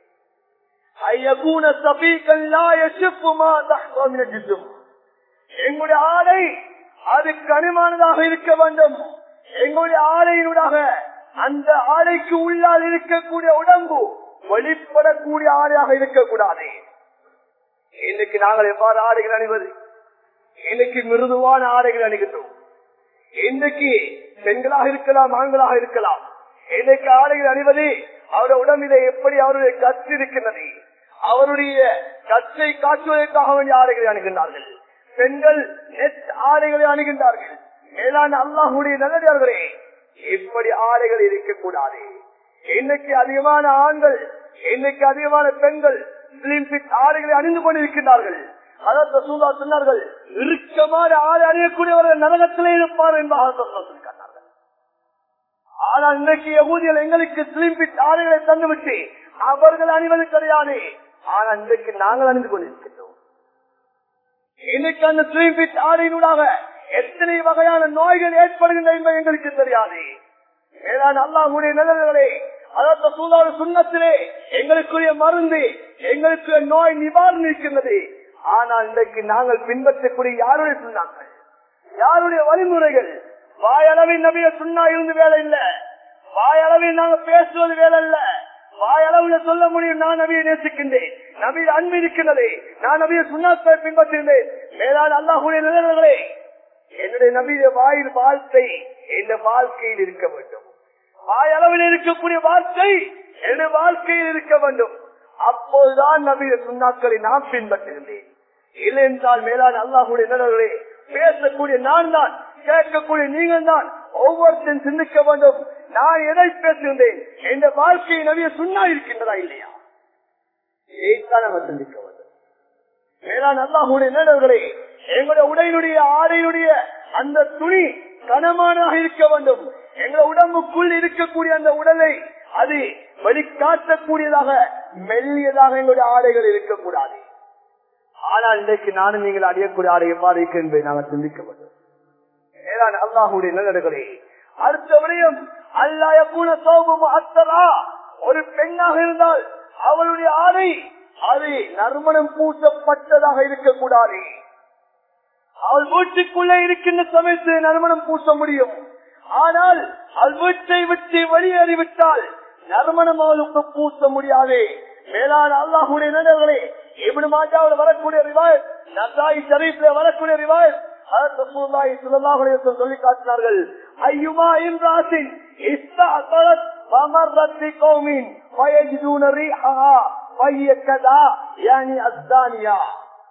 ஐயகூன சபீக்கன் லா யஷிப்புமா தஹ்வா மின ஜிஸ்ம் எங்களுடைய ஆடை அது கனிமானதாக இருக்க வேண்டும் எங்களுடைய ஆடையினூடாக அந்த ஆடைக்கு உள்ளால் இருக்கக்கூடிய உடம்பு வெளிப்படக்கூடிய ஆடையாக இருக்கக்கூடாது இன்னைக்கு நாங்கள் எவ்வாறு ஆடைகள் அணிவது இன்னைக்கு மிருதுவான ஆடைகள் அணிகின்றோம் இன்றைக்கு பெண்களாக இருக்கலாம் ஆண்களாக இருக்கலாம் இன்னைக்கு ஆடைகள் அணிவது அவருடைய உடம்பிலே எப்படி அவருடைய கற்று இருக்கின்றது அவருடைய கற்றை காட்டுவதற்காக வேண்டிய ஆடைகளை அணுகின்றார்கள் பெண்கள் நெட் ஆடைகளை அணுகின்றார்கள் மேலான அல்லாஹுடைய நல்லடியார்களே இப்படி ஆடைகள் இருக்கக்கூடாது இன்னைக்கு அதிகமான ஆண்கள் இன்னைக்கு அதிகமான பெண்கள் ஆடைகளை அணிந்து கொண்டிருக்கின்றார்கள் அதாவது சூதா சொன்னார்கள் இறுக்கமான ஆடை அணியக்கூடியவர்கள் நரகத்திலே இருப்பார் என்பதாக சொன்னார்கள் ஆனால் இன்றைக்கு யகூதிகள் எங்களுக்கு ஸ்லிம்பிட் ஆடைகளை தந்துவிட்டு அவர்கள் அணிவது கிடையாது ஆனால் இன்றைக்கு நாங்கள் அணிந்து கொண்டிருக்கின்றோம் இன்னைக்கு அந்த ஸ்லிம்பிட் ஆடையினூடாக எத்தனை வகையான நோய்கள் ஏற்படுகின்றன என்பது எங்களுக்கு தெரியாது மேலான அல்லாஹுடைய நிலவுகளே அதாவது சூழல் சுண்ணத்திலே எங்களுக்குரிய மருந்து எங்களுக்கு நோய் நிவாரணம் இருக்கின்றது ஆனால் இன்றைக்கு நாங்கள் பின்பற்றக்கூடிய யாருடைய சொன்னார்கள் யாருடைய வழிமுறைகள் வாயளவில் நபிய சுண்ணா இருந்து வேலை இல்ல வாயளவில் நாங்க பேசுவது வேலை இல்ல வாயளவுல சொல்ல முடியும் நான் நபியை நேசிக்கின்றேன் நபியில் அன்பு இருக்கின்றது நான் நபியை சுண்ணாத்தை பின்பற்றுகின்றேன் மேலான அல்லாஹுடைய நிலைகளே என்னுடைய நபிய வாயில் வாழ்க்கை இந்த வாழ்க்கையில் இருக்க வேண்டும் வாயளவில் இருக்கக்கூடிய வார்த்தை என்னுடைய வாழ்க்கையில் இருக்க வேண்டும் அப்போதுதான் நபிய சுண்ணாக்களை நான் பின்பற்றுகின்றேன் இல்லை என்றால் மேலான அல்லாஹுடைய நிலைகளே பேசக்கூடிய நான் தான் கேட்கக்கூடிய நீங்கள் தான் ஒவ்வொருத்தரும் சிந்திக்க வேண்டும் நான் எதை பேசுகின்றேன் என்ற வாழ்க்கையை நவிய சுண்ணா இருக்கின்றதா இல்லையா இதைத்தான் நம்ம சிந்திக்க வேண்டும் மேலான அல்லாஹுடைய நிலவுகளே எங்களுடைய உடையினுடைய ஆடையினுடைய அந்த துணி கனமானாக இருக்க வேண்டும் எங்கள் உடம்புக்குள் இருக்கக்கூடிய அந்த உடலை அது வெளிக்காட்டக்கூடியதாக மெல்லியதாக எங்களுடைய ஆடைகள் இருக்கக்கூடாது ஆனால் இன்றைக்கு நானும் நீங்கள் அடையக்கூடிய ஆடை எவ்வாறு இருக்கு என்பதை நாங்கள் சிந்திக்க வேண்டும் மேலான அல்லாஹுடைய நிலடுகளே அடுத்த விடயம் அல்லாய கூட சோபம் அத்தரா ஒரு பெண்ணாக இருந்தால் அவளுடைய ஆடை அது நறுமணம் பூசப்பட்டதாக இருக்கக்கூடாது அவள் வீட்டுக்குள்ளே இருக்கின்ற சமயத்தில் நறுமணம் பூச முடியும் ஆனால் அவள் வீட்டை விட்டு வெளியேறிவிட்டால் நறுமணம் அவளுக்கு பூச முடியாது மேலான அல்லாஹுடைய நிலவுகளே இப்படி மாட்டாவில் வரக்கூடிய ரிவாய் நசாய் ஷரீப்ல வரக்கூடிய ரிவாய் சொல்லி காட்டினார்கள் ஐயுமா இம்ராசின் فمرت بقوم فيجدون ريحها وهي كذا يعني الزانية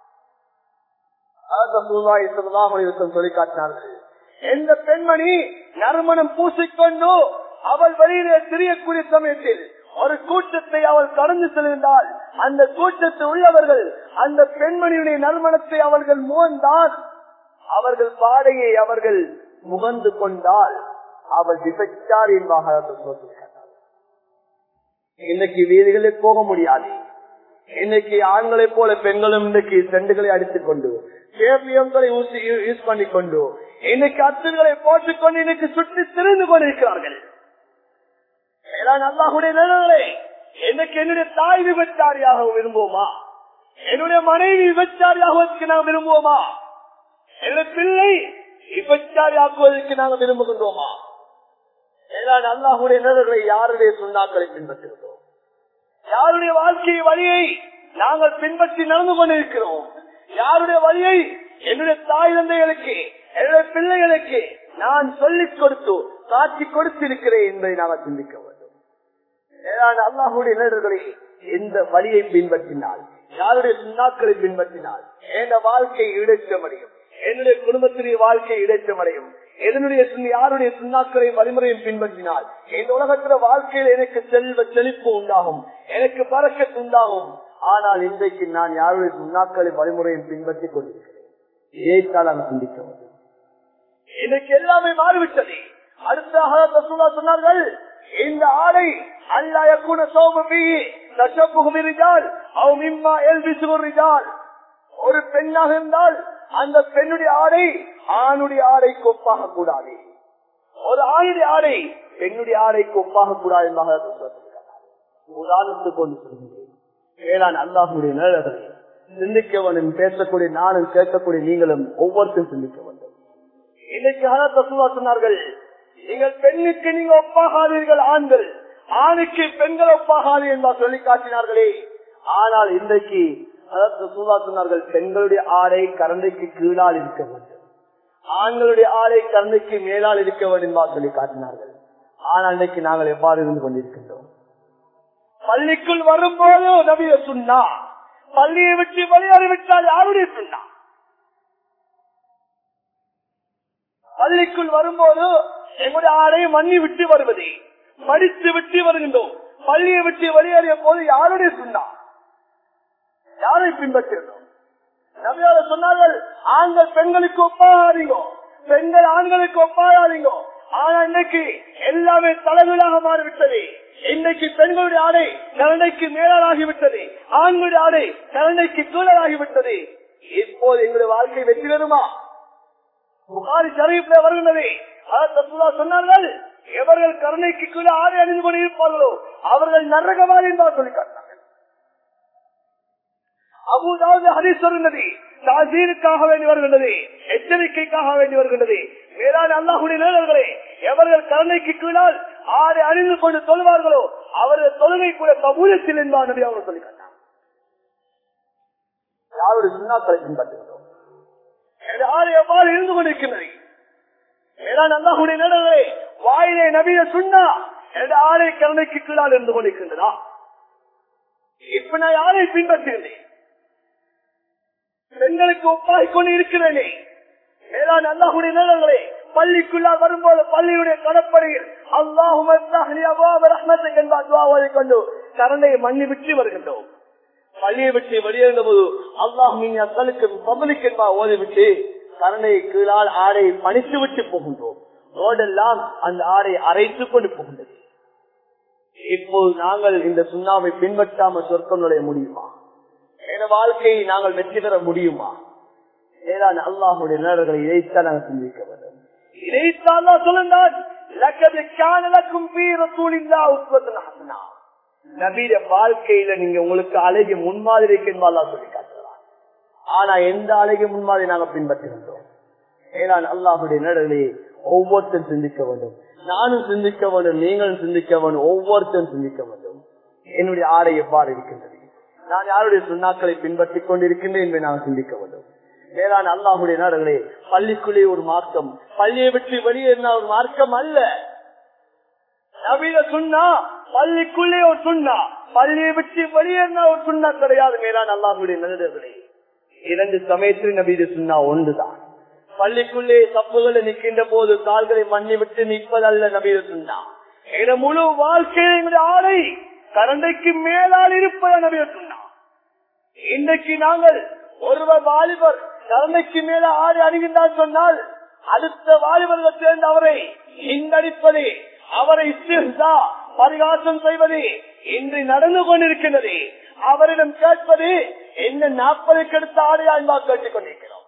சொல்லி காட்டினார்கள் எந்த பெண்மணி நறுமணம் பூசிக்கொண்டு அவள் வெளியிலே தெரியக்கூடிய சமயத்தில் ஒரு கூட்டத்தை அவள் கடந்து செல்கின்றால் அந்த கூட்டத்தில் உள்ளவர்கள் அந்த பெண்மணியுடைய நறுமணத்தை அவர்கள் முகந்தால் அவர்கள் பாடையை அவர்கள் முகந்து கொண்டால் அவள் விபச்சார் என்பாக இன்னைக்கு வீதிகளில் போக முடியாது இன்னைக்கு ஆண்களை போல பெண்களும் இன்னைக்கு செண்டுகளை அடித்துக் கொண்டு கேபியங்களை யூஸ் பண்ணிக்கொண்டு இன்னைக்கு அத்துகளை போட்டுக்கொண்டு இன்னைக்கு சுற்றி திரிந்து கொண்டிருக்கிறார்கள் அல்லாஹுடைய நிலங்களே எனக்கு என்னுடைய தாய் விபச்சாரியாக விரும்புவோமா என்னுடைய மனைவி விபச்சாரியாக நான் விரும்புவோமா என்னுடைய பிள்ளை விபச்சாரி ஆக்குவதற்கு நாங்கள் விரும்புகின்றோமா அல்லாஹுடைய நிலங்களை யாருடைய சுண்ணாக்களை பின்பற்றுகிறோம் யாருடைய வாழ்க்கை வழியை நாங்கள் பின்பற்றி நடந்து கொண்டிருக்கிறோம் யாருடைய வழியை என்னுடைய தாய் தந்தைகளுக்கு என்னுடைய பிள்ளைகளுக்கு நான் சொல்லிக் கொடுத்து காட்சி கொடுத்திருக்கிறேன் என்பதை நாங்கள் சிந்திக்க வேண்டும் அல்லாஹுடைய நிலர்களை எந்த வழியை பின்பற்றினால் யாருடைய சுண்ணாக்களை பின்பற்றினால் என் வாழ்க்கை இடைச்சம் அடையும் என்னுடைய குடும்பத்தினுடைய வாழ்க்கை இடைச்சம் அடையும் என்னுடைய யாருடைய சுண்ணாக்களையும் வழிமுறையும் பின்பற்றினால் இந்த உலகத்துல வாழ்க்கையில் எனக்கு செல்வ செழிப்பு உண்டாகும் எனக்கு பறக்கத்து உண்டாகும் ஆனால் இன்றைக்கு நான் யாருடைய சுண்ணாக்களை வழிமுறையும் பின்பற்றிக் கொண்டிருக்கிறேன் இதைத்தான் நான் சிந்திக்க வேண்டும் இன்னைக்கு எல்லாமே மாறிவிட்டது அடுத்த சொன்னார்கள் இந்த ஆடை அல்லாயக்குன சோபி நஷப்புகுமிரிஜால் அவ் மிம்மா எல்விசுகுரிஜால் ஒரு பெண்ணாக இருந்தால் அந்த பெண்ணுடைய ஆடை ஆணுடைய ஆடைக்கு ஒப்பாக கூடாது ஒரு ஆணுடைய ஆடை பெண்ணுடைய ஆடைக்கு ஒப்பாக கூடாது என்பதாக உதாரணத்துக்கு கொண்டு சொல்கிறேன் வேளாண் அல்லாஹுடைய நிழல்களை சிந்திக்க வேண்டும் பேசக்கூடிய நானும் கேட்கக்கூடிய நீங்களும் ஒவ்வொருத்தரும் சிந்திக்க வேண்டும் இன்னைக்கு தசுவா சொன்னார்கள் நீங்கள் பெண்ணுக்கு நீங்க ஒப்பாகாதீர்கள் ஆண்கள் ஆணுக்கு பெண்கள் ஒப்பாகாது என்பார் சொல்லி காட்டினார்களே ஆனால் இன்றைக்கு சொன்னார்கள் பெண்களுடைய ஆடை கரண்டைக்கு கீழால் இருக்க வேண்டும் ஆண்களுடைய ஆடை கரண்டைக்கு மேலால் இருக்க வேண்டும் என்பார் சொல்லி காட்டினார்கள் ஆனால் இன்றைக்கு நாங்கள் எவ்வாறு இருந்து கொண்டிருக்கின்றோம் பள்ளிக்குள் வரும்போது நபிய சொன்னா பள்ளியை விட்டு வெளியேறிவிட்டால் யாருடைய சொன்னா பள்ளிக்குள் வரும்போது எங்களுடைய ஆடை மண்ணி விட்டு வருவது மடித்து விட்டு வருகின்றோம் பள்ளியை விட்டு வெளியேறிய போது யாருடைய சொன்னா யாரை பின்பற்றினோம் நபியால சொன்னார்கள் ஆண்கள் பெண்களுக்கு ஒப்பாகாதீங்க பெண்கள் ஆண்களுக்கு ஒப்பாகாதீங்க ஆனா இன்னைக்கு எல்லாமே தலைவீழாக மாறிவிட்டது இன்னைக்கு பெண்களுடைய ஆடை கரண்டைக்கு மேலாகிவிட்டது ஆண்களுடைய ஆடை கரண்டைக்கு கீழாகிவிட்டது இப்போது எங்களுடைய வாழ்க்கை வெற்றி பெறுமா புகாரி ஷரீப்ல வருகின்றது சொன்னார்கள் எவர்கள் கருணைக்கு கீழே ஆடை அணிந்து கொண்டு இருப்பார்களோ அவர்கள் நரகவாதி என்பார் சொல்லி காட்டினார்கள் அபுதாவது ஹதீஸ் வருகின்றது தாசீருக்காக வேண்டி வருகின்றது எச்சரிக்கைக்காக வேண்டி வருகின்றது மேலான அல்லாஹுடைய நேரர்களே எவர்கள் கருணைக்கு கீழால் ஆறு அணிந்து கொண்டு சொல்வார்களோ அவர்கள் தொழுகை கூட கபூலத்தில் என்பார் நபி அவர் சொல்லி கண்டார் யாருடைய சுண்ணாக்களை பின்பற்றுகிறோம் ஆறு எவ்வாறு இருந்து கொண்டிருக்கின்றது மேலான அல்லாஹுடைய நேரங்களே வாயிலே நபிய சுண்ணா என்ற ஆறை கருணைக்கு கீழால் இருந்து கொண்டிருக்கின்றதா இப்ப நான் யாரை பின்பற்றுகிறேன் பெண்களுக்கு ஒப்பாகிக் கொண்டு இருக்கிறேனே மேலான அல்லாஹுடைய நேரங்களே பள்ளிக்குள்ளால் வரும்போது பள்ளியுடைய கடற்படையில் அல்லாஹும் கொண்டு கரண்டை மண்ணி விட்டு வருகின்றோம் பள்ளியை விட்டு வெளியேறும் போது அல்லாஹும் அக்களுக்கு பபலிக்கு என்பா ஓதிவிட்டு கரண்டை கீழால் ஆடை பணித்து விட்டு போகின்றோம் ரோடெல்லாம் அந்த ஆடை அரைத்துக் கொண்டு போகின்றது இப்போது நாங்கள் இந்த சுண்ணாவை பின்பற்றாமல் சொர்க்கம் நுழைய முடியுமா என வாழ்க்கையை நாங்கள் வெற்றி பெற முடியுமா ஏதான் அல்லாஹுடைய நேரர்களை இதைத்தான் நாங்கள் சிந்திக்க வேண்டும் இதைத்தான் சொல்லுங்கள் நபீர வாழ்க்கையில நீங்க உங்களுக்கு அழகிய முன்மாதிரி என்பதா சொல்லி காட்டுறான் ஆனா எந்த அழகிய முன்மாதிரி நாங்க பின்பற்றுகின்றோம் ஏதான் அல்லாஹுடைய நேரங்களை ஒவ்வொருத்தரும் சிந்திக்க வேண்டும் நானும் சிந்திக்க வேண்டும் நீங்களும் சிந்திக்க வேண்டும் ஒவ்வொருத்தரும் சிந்திக்க வேண்டும் என்னுடைய ஆடை எவ்வாறு இருக்கின்றது நான் யாருடைய சுண்ணாக்களை பின்பற்றிக் கொண்டிருக்கின்றேன் என்பதை நான் சிந்திக்க வேண்டும் வேளாண் அல்லாஹுடைய நாடுகளே பள்ளிக்குள்ளே ஒரு மார்க்கம் பள்ளியை விட்டு வெளியே ஒரு மார்க்கம் அல்ல நவீன சுண்ணா பள்ளிக்குள்ளே ஒரு சுண்ணா பள்ளியை விட்டு வெளியே ஒரு சுண்ணா கிடையாது மேலான் அல்லாஹுடைய நல்லதர்களே இரண்டு சமயத்தில் நபீத சுண்ணா ஒன்றுதான் பள்ளிக்குள்ளே தப்புகளை நிற்கின்ற போது கால்களை மண்ணி விட்டு நிற்பதல்ல நபீத சுண்ணா என முழு வாழ்க்கையை ஆலை கரண்டைக்கு மேலால் இருப்பத நபீத சுண்ணா இன்றைக்கு நாங்கள் ஒருவர் வாலிபர் கரண்டைக்கு மேல ஆடி அணுகின்றார் சொன்னால் அடுத்த வாலிபர்கள் சேர்ந்து அவரை இந்தடிப்பது அவரை இஸ்திர்தா பரிகாசம் செய்வது இன்று நடந்து கொண்டிருக்கின்றது அவரிடம் கேட்பது என்ன நாற்பதுக்கு அடுத்த ஆடையா என்பா கேட்டுக் கொண்டிருக்கிறோம்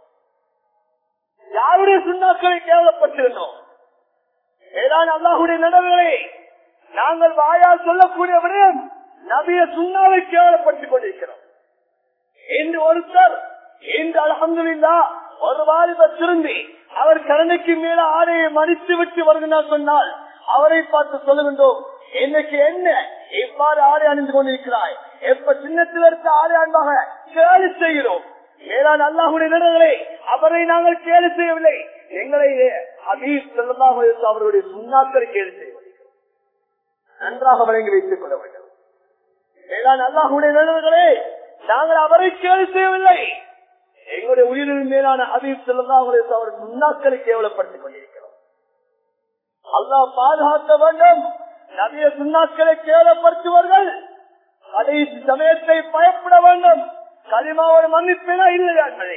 யாருடைய சுண்ணாக்களை கேவலப்பட்டிருந்தோம் ஏதான் அல்லாஹுடைய நடவுகளை நாங்கள் வாயால் சொல்லக்கூடிய விடயம் நபிய சுண்ணாவை கேவலப்படுத்திக் கொண்டிருக்கிறோம் இன்று ஒருத்தர் இன்று அலமதுல்லா ஒரு வாலிபர் திரும்பி அவர் கரணைக்கு மேல ஆடையை மடித்து விட்டு வருகிறார் சொன்னால் அவரை பார்த்து சொல்லுகின்றோம் இன்னைக்கு என்ன எவ்வாறு ஆடை அணிந்து கொண்டிருக்கிறாய் எப்ப சின்னத்தில் இருக்க ஆடை அன்பாக கேலி செய்கிறோம் மேலான அல்லாஹுடைய நிறங்களே அவரை நாங்கள் கேலி செய்யவில்லை எங்களை ஹபீஸ் செல்லமாக அவருடைய சுண்ணாக்களை கேலி செய்யவில்லை நன்றாக வழங்கி வைத்துக் கொள்ள வேண்டும் மேலான அல்லாஹுடைய நிறங்களே நாங்கள் அவரை கேள்வி செய்யவில்லை எங்களுடைய உயிரின் மேலான ஹபீப் செல்லமாக அவர் சுண்ணாக்களை கேவலப்படுத்திக் கொண்டிருக்கிறோம் அல்லாஹ் பாதுகாக்க வேண்டும் நபிய சுண்ணாக்களை கேவலப்படுத்துவார்கள் கடைசி சமயத்தை பயப்பட வேண்டும் களிமாவோட மன்னிப்பேனா இல்லையா என்பதை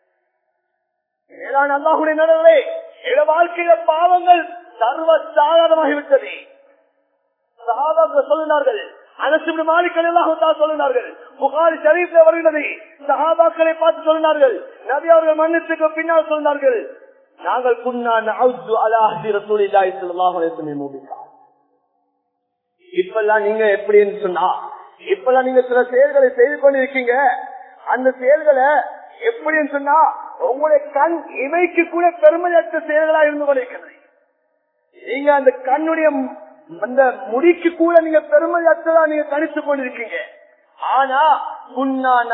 மேலான அல்லாஹுடைய நடவே இட வாழ்க்கையில பாவங்கள் சர்வ சாதாரணமாகிவிட்டது சகாபாக்கள் சொல்லினார்கள் அனசிபின் மாலிக்கள் எல்லாம் சொல்லினார்கள் புகாரி ஷரீப்ல வருகிறது சகாபாக்களை பார்த்து சொல்லினார்கள் நபி அவர்கள் மன்னித்துக்கு பின்னால் சொன்னார்கள் நாங்கள் குன்னா நஅுது அலா அஹ்தி ரசூலில்லாஹி ஸல்லல்லாஹு அலைஹி வஸல்லம் மூபிகா இப்பெல்லாம் நீங்க எப்படின்னு சொன்னா இப்பெல்லாம் நீங்க சில செயல்களை செய்து கொண்டிருக்கீங்க அந்த செயல்களை எப்படின்னு சொன்னா உங்களுடைய கண் இமைக்கு கூட பெருமையற்ற செயல்களா இருந்து கொண்டிருக்கிறது நீங்க அந்த கண்ணுடைய அந்த முடிக்கு கூட நீங்க பெருமையற்றதா நீங்க கணித்து கொண்டிருக்கீங்க ஆனா முன்னான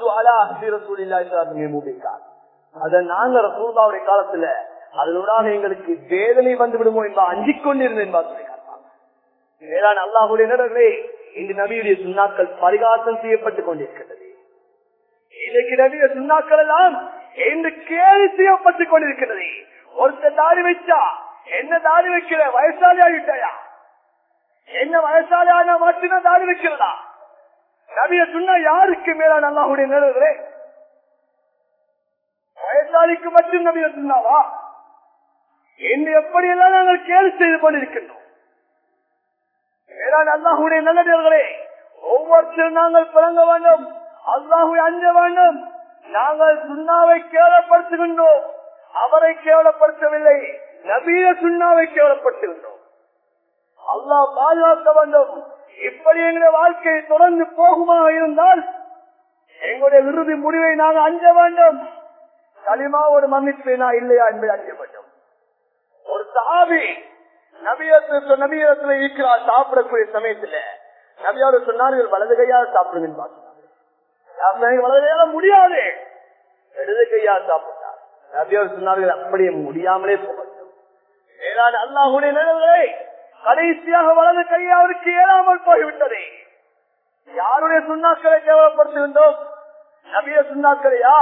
அத நாங்க ரசூல்லாவுடைய காலத்துல அதனூடாக எங்களுக்கு வேதனை வந்து விடுமோ என்பா அஞ்சிக் கொண்டிருந்தேன் என்பா சொல்லி வேளாண் அல்லாஹுடைய நேரங்களே இந்த நபியுடைய சுண்ணாக்கள் பரிகாசம் செய்யப்பட்டுக் கொண்டிருக்கிறது இன்னைக்கு நபிய சுண்ணாக்கள் எல்லாம் என்று கேள்வி செய்யப்பட்டுக் கொண்டிருக்கிறது ஒருத்தர் தாடி வச்சா என்ன தாடி வைக்கிற வயசாளி ஆகிட்டாயா என்ன வயசாளியான மட்டும்தான் தாடி வைக்கிறதா நபிய சொன்னா யாருக்கு மேலான அல்லாஹுடைய நேரங்களே வயசாளிக்கு மட்டும் நபிய சொன்னாவா இன்று எப்படியெல்லாம் நாங்கள் கேள்வி செய்து கொண்டிருக்கின்றோம் மேலான அல்லாஹுடைய நல்லவர்களே ஒவ்வொருத்தரும் நாங்கள் பிறங்க வேண்டும் அல்லாஹுவை அஞ்ச வேண்டும் நாங்கள் சுண்ணாவை கேவலப்படுத்துகின்றோம் அவரை கேவலப்படுத்தவில்லை நபீன சுண்ணாவை கேவலப்படுத்துகின்றோம் அல்லாஹ் பாதுகாக்க வேண்டும் இப்படி எங்களுடைய வாழ்க்கை தொடர்ந்து போகுமாக இருந்தால் எங்களுடைய இறுதி முடிவை நாங்கள் அஞ்ச வேண்டும் களிமாவோடு மன்னிப்பேனா இல்லையா என்பதை அஞ்ச வேண்டும் சஹாபி நபியத்து நபியத்துல இருக்கிறார் சாப்பிடக்கூடிய சமயத்துல நபியாரு சொன்னார்கள் வலது கையால் சாப்பிடுங்கன்னு பார்த்தாங்க வலது கையால முடியாது இடது கையால் சாப்பிட்டார் நபியார் சொன்னார்கள் அப்படியே முடியாமலே போகட்டும் ஏதாவது அல்லாஹுடைய நிலவுகளை கடைசியாக வலது கையை அவருக்கு ஏறாமல் போய்விட்டது யாருடைய சுண்ணாக்களை கேவலப்படுத்துகின்றோம் நபிய சுண்ணாக்களையா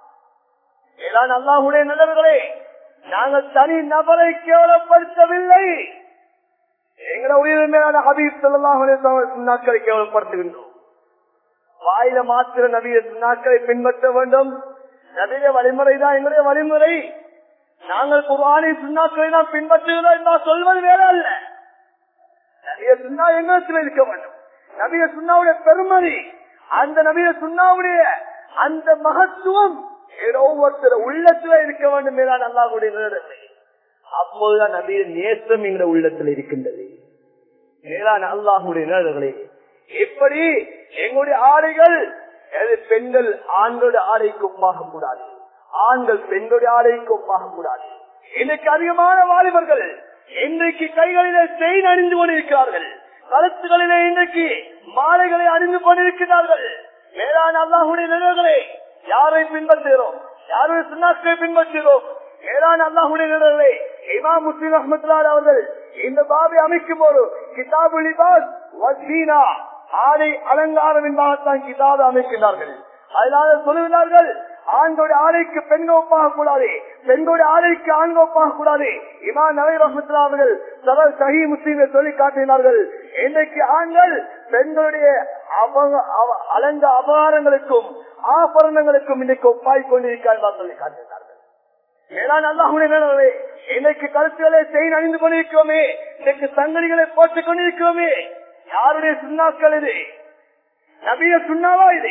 ஏதான் அல்லாஹுடைய நிலவுகளே நாங்கள் தனி நபரை கேவலப்படுத்தவில்லை எங்களை உயிர் மேலான ஹபீப் சொல்லாஹுடைய சுண்ணாக்களை கேவலப்படுத்துகின்றோம் வாயில மாத்திர நபிய சுண்ணாக்களை பின்பற்ற வேண்டும் நபிய வழிமுறை தான் எங்களுடைய வழிமுறை நாங்கள் குர்ஆனை சுண்ணாக்களை தான் பின்பற்றுகிறோம் என்று சொல்வது வேற அல்ல நபிய சுண்ணா எங்களுக்கு இருக்க வேண்டும் நபிய சுண்ணாவுடைய பெருமதி அந்த நபிய சுண்ணாவுடைய அந்த மகத்துவம் ஒவ்வொருத்தர் உள்ளத்துல இருக்க வேண்டும் மேலான அல்லாஹுடைய நிலத்தை அப்போதுதான் நபிய நேசம் எங்களுடைய உள்ளத்தில் இருக்கின்றது மேலான அல்லாஹுடைய நிழல்களே எப்படி எங்களுடைய ஆடைகள் அது பெண்கள் ஆண்களுடைய ஆடைக்கு ஒப்பாக கூடாது ஆண்கள் பெண்களுடைய ஆடைக்கு ஒப்பாக கூடாது இன்னைக்கு அதிகமான வாலிபர்கள் இன்றைக்கு கைகளிலே செயின் அணிந்து கொண்டிருக்கிறார்கள் கருத்துகளிலே இன்றைக்கு மாலைகளை அணிந்து கொண்டிருக்கிறார்கள் மேலான அல்லாஹுடைய நிழல்களே யாரை பின்பற்றுகிறோம் யாருடைய சுண்ணாக்களை பின்பற்றுகிறோம் மேலான அல்லாஹுடைய நிழல்களே இமாம் முஸ்லிம் அஹமதுல்லால் அவர்கள் இந்த பாபை அமைக்கும் போது கிதாபு லிபாஸ் வசீனா ஆடை அலங்காரம் என்பாகத்தான் கிதாபு அமைக்கின்றார்கள் அதனால சொல்லுகிறார்கள் ஆண்களுடைய ஆடைக்கு பெண்கள் ஒப்பாக கூடாது பெண்களுடைய ஆடைக்கு ஆண்கள் ஒப்பாக கூடாது இமா நவை ரஹமத்துல்லா அவர்கள் சவர் சஹி முஸ்லீமை சொல்லி காட்டினார்கள் இன்றைக்கு ஆண்கள் பெண்களுடைய அலங்க அபகாரங்களுக்கும் ஆபரணங்களுக்கும் இன்றைக்கு ஒப்பாய் கொண்டிருக்கிறார்கள் சொல்லி காட்டினார்கள் மேலான அல்லாஹுடைய இன்னைக்கு கருத்துக்களை செயின் அணிந்து கொண்டிருக்கிறோமே இன்னைக்கு சங்கடிகளை போட்டுக் கொண்டிருக்கிறோமே யாருடைய சுண்ணாக்கள் இது நபிய சுண்ணாவா இது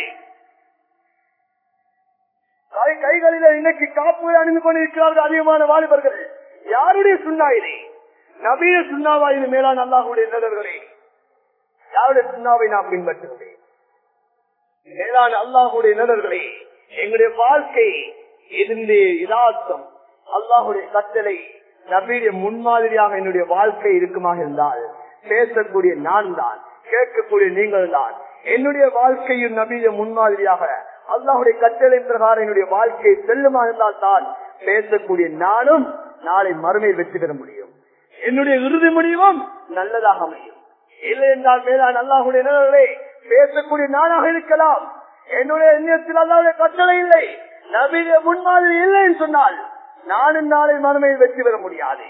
கை கைகளில இன்னைக்கு காப்பு அணிந்து கொண்டிருக்கிறார்கள் அதிகமான வாலிபர்கள் யாருடைய சுண்ணா இது நபிய சுண்ணாவா இது மேலான அல்லாஹுடைய நிழல்களே யாருடைய சுண்ணாவை நாம் பின்பற்றுகிறேன் மேலான அல்லாஹுடைய நிழல்களே எங்களுடைய வாழ்க்கை இருந்தே இதார்த்தம் அல்லாஹுடைய கட்டளை நபீடைய முன்மாதிரியாக என்னுடைய வாழ்க்கை இருக்குமாக இருந்தால் பேசக்கூடிய நான் தான் கேட்கக்கூடிய நீங்கள் தான் என்னுடைய வாழ்க்கையும் நபீய முன்மாதிரியாக அல்லாஹுடைய கட்டளை பிரகாரம் என்னுடைய வாழ்க்கை செல்லுமா இருந்தால் தான் பேசக்கூடிய நானும் நாளை மறுமை வெற்றி பெற முடியும் என்னுடைய இறுதி முடிவும் நல்லதாக அமையும் இல்லை என்றால் மேலான அல்லாஹுடைய நிழலே பேசக்கூடிய நானாக இருக்கலாம் என்னுடைய எண்ணத்தில் அல்லாவுடைய கட்டளை இல்லை நபீய முன்மாதிரி இல்லை என்று சொன்னால் நானும் நாளை மறுமையில் வெற்றி பெற முடியாது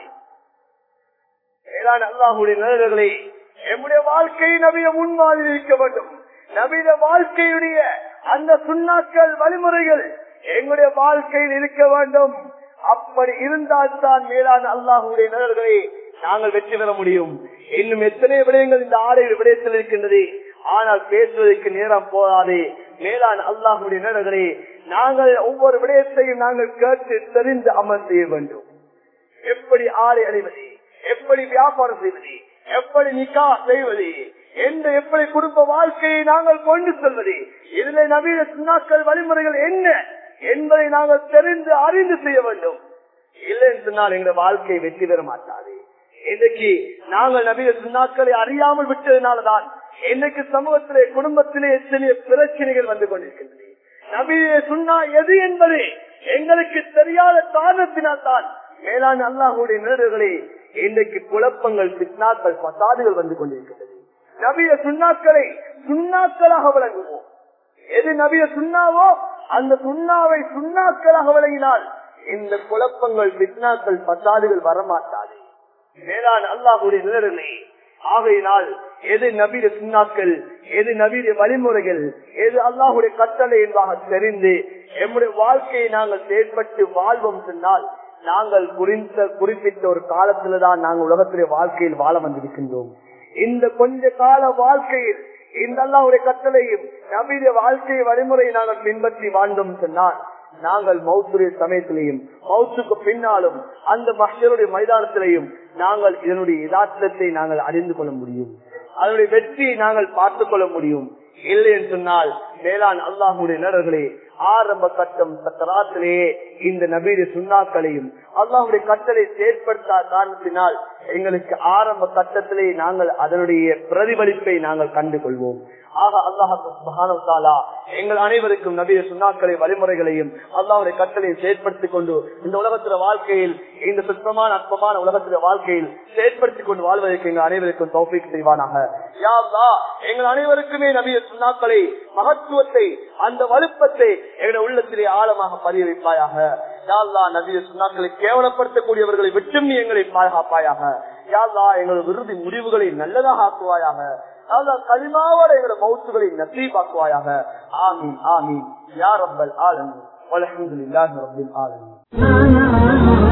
மேலான அல்லாஹுடைய நிழல்களை எம்முடைய வாழ்க்கையை நபிய முன்மாதிரி இருக்க வேண்டும் நவீன வாழ்க்கையுடைய அந்த சுண்ணாக்கள் வழிமுறைகள் எங்களுடைய வாழ்க்கையில் இருக்க வேண்டும் அப்படி இருந்தால் தான் மேலான அல்லாஹுடைய நிழல்களை நாங்கள் வெற்றி பெற முடியும் இன்னும் எத்தனை விடயங்கள் இந்த ஆடை விடயத்தில் இருக்கின்றது ஆனால் பேசுவதற்கு நேரம் போதாதே மேலான அல்லாஹுடைய நிழல்களை நாங்கள் ஒவ்வொரு விடயத்தையும் நாங்கள் கேட்டு தெரிந்து அமல் செய்ய வேண்டும் எப்படி ஆடை அணிவது எப்படி வியாபாரம் செய்வது எப்படி நிக்கா செய்வது எந்த எப்படி குடும்ப வாழ்க்கையை நாங்கள் கொண்டு செல்வது இதுல நவீன சுண்ணாக்கள் வழிமுறைகள் என்ன என்பதை நாங்கள் தெரிந்து அறிந்து செய்ய வேண்டும் இல்லை என்று சொன்னால் எங்களுடைய வாழ்க்கை வெற்றி பெற மாட்டாது இன்னைக்கு நாங்கள் நவீன சுண்ணாக்களை அறியாமல் விட்டதுனாலதான் இன்னைக்கு சமூகத்திலே குடும்பத்திலே எத்தனை பிரச்சனைகள் வந்து கொண்டிருக்கின்றன நவீன சுண்ணா எது என்பது எங்களுக்கு தெரியாத காரணத்தினால் தான் மேலான அல்லாஹுடைய நிழல்களே இன்றைக்கு குழப்பங்கள் பித்னாக்கள் பசாதுகள் வந்து கொண்டிருக்கிறது நபிய சுண்ணாக்களை சுண்ணாக்களாக விளங்குவோம் எது நபிய சுண்ணாவோ அந்த சுண்ணாவை சுண்ணாக்களாக விளங்கினால் இந்த குழப்பங்கள் பித்னாக்கள் பசாதுகள் வரமாட்டாது மேலான அல்லாஹுடைய நிழல்களே ஆகையினால் எது நபீர சுண்ணாக்கள் எது நபீர வழிமுறைகள் எது அல்லாஹுடைய கட்டளை என்பதாக தெரிந்து எம்முடைய வாழ்க்கையை நாங்கள் செயற்பட்டு வாழ்வோம் சொன்னால் நாங்கள் குறித்த குறிப்பிட்ட ஒரு காலத்துலதான் நாங்கள் உலகத்திலே வாழ்க்கையில் வாழ வந்திருக்கின்றோம் இந்த கொஞ்ச கால வாழ்க்கையில் இந்த அல்லாவுடைய கட்டளையும் நபீர வாழ்க்கை வழிமுறையை நாங்கள் பின்பற்றி வாழ்ந்தோம் சொன்னால் நாங்கள் மௌத்துடைய சமயத்திலையும் மௌத்துக்கு பின்னாலும் அந்த மஷருடைய மைதானத்திலையும் நாங்கள் இதனுடைய யதார்த்தத்தை நாங்கள் அறிந்து கொள்ள முடியும் அதனுடைய வெற்றியை நாங்கள் பார்த்துக் கொள்ள முடியும் இல்லை என்று சொன்னால் மேலான் அல்லாஹுடைய நேரர்களே ஆரம்ப கட்டம் சக்கராத்திலேயே இந்த நபீர சுண்ணாக்களையும் அல்லாஹுடைய கட்டளை செயற்படுத்தாத காரணத்தினால் எங்களுக்கு ஆரம்ப கட்டத்திலே நாங்கள் அதனுடைய பிரதிபலிப்பை நாங்கள் கண்டு கொள்வோம் ஆக அல்லாஹாலா எங்கள் அனைவருக்கும் நபிய சுண்ணாக்களை வழிமுறைகளையும் அல்லாவுடைய கட்டளையை செயற்படுத்திக் கொண்டு இந்த உலகத்துல வாழ்க்கையில் இந்த சுத்தமான அற்பமான உலகத்துல வாழ்க்கையில் செயற்படுத்திக் கொண்டு வாழ்வதற்கு எங்கள் அனைவருக்கும் தௌஃபீக் செய்வானாக யாவ்லா எங்கள் அனைவருக்குமே நபிய சுண்ணாக்களை மகத்துவத்தை அந்த வலுப்பத்தை எங்களுடைய உள்ளத்திலே ஆழமாக பதிய வைப்பாயாக யாழ்லா நபிய சுண்ணாக்களை கேவலப்படுத்தக்கூடியவர்களை விட்டும் நீ எங்களை பாதுகாப்பாயாக யாழ்லா எங்கள் விருதி முடிவுகளை நல்லதாக ஆக்குவாயாக களிமாவோட எங்களோட மௌத்துகளை நசீபாக்குவாயாக ஆமீன் ஆமீன் யார் ரப்பல் ஆலமீன் வலஹம்துலில்லாஹி ரப்பில் ஆலமீன்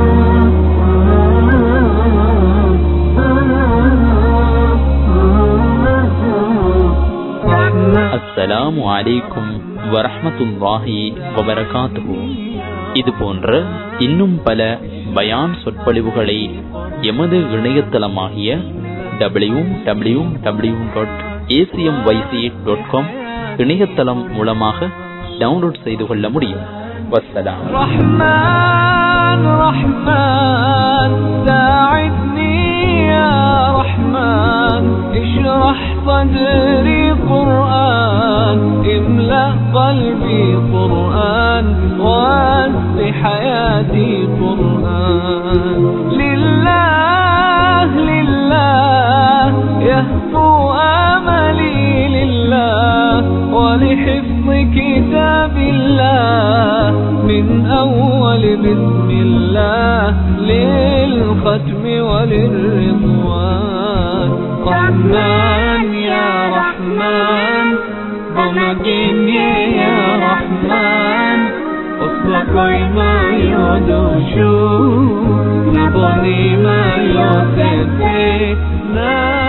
அஸ்ஸலாமு அலைக்கும் வரஹமத்துல்லாஹி வபரகாத்துஹு இது போன்ற இன்னும் பல பயான் சொற்பொழிவுகளை எமது இணையதளமாகிய W W W dot ACM YC dot com இணையதளம் மூலமாக டவுன்லோட் செய்து கொள்ள முடியும் வசலாம் رحمن رحمن ساعدني يا رحمن اشرح صدري قرآن املأ قلبي قرآن واسع حياتي قرآن لله لله يهفو آملي لله ولحفظ كتاب الله من أول بسم الله للختم وللرضوان رحمن يا رحمن بمجيني يا رحمن أصدقائي ما يدوشو نبني ما يوسف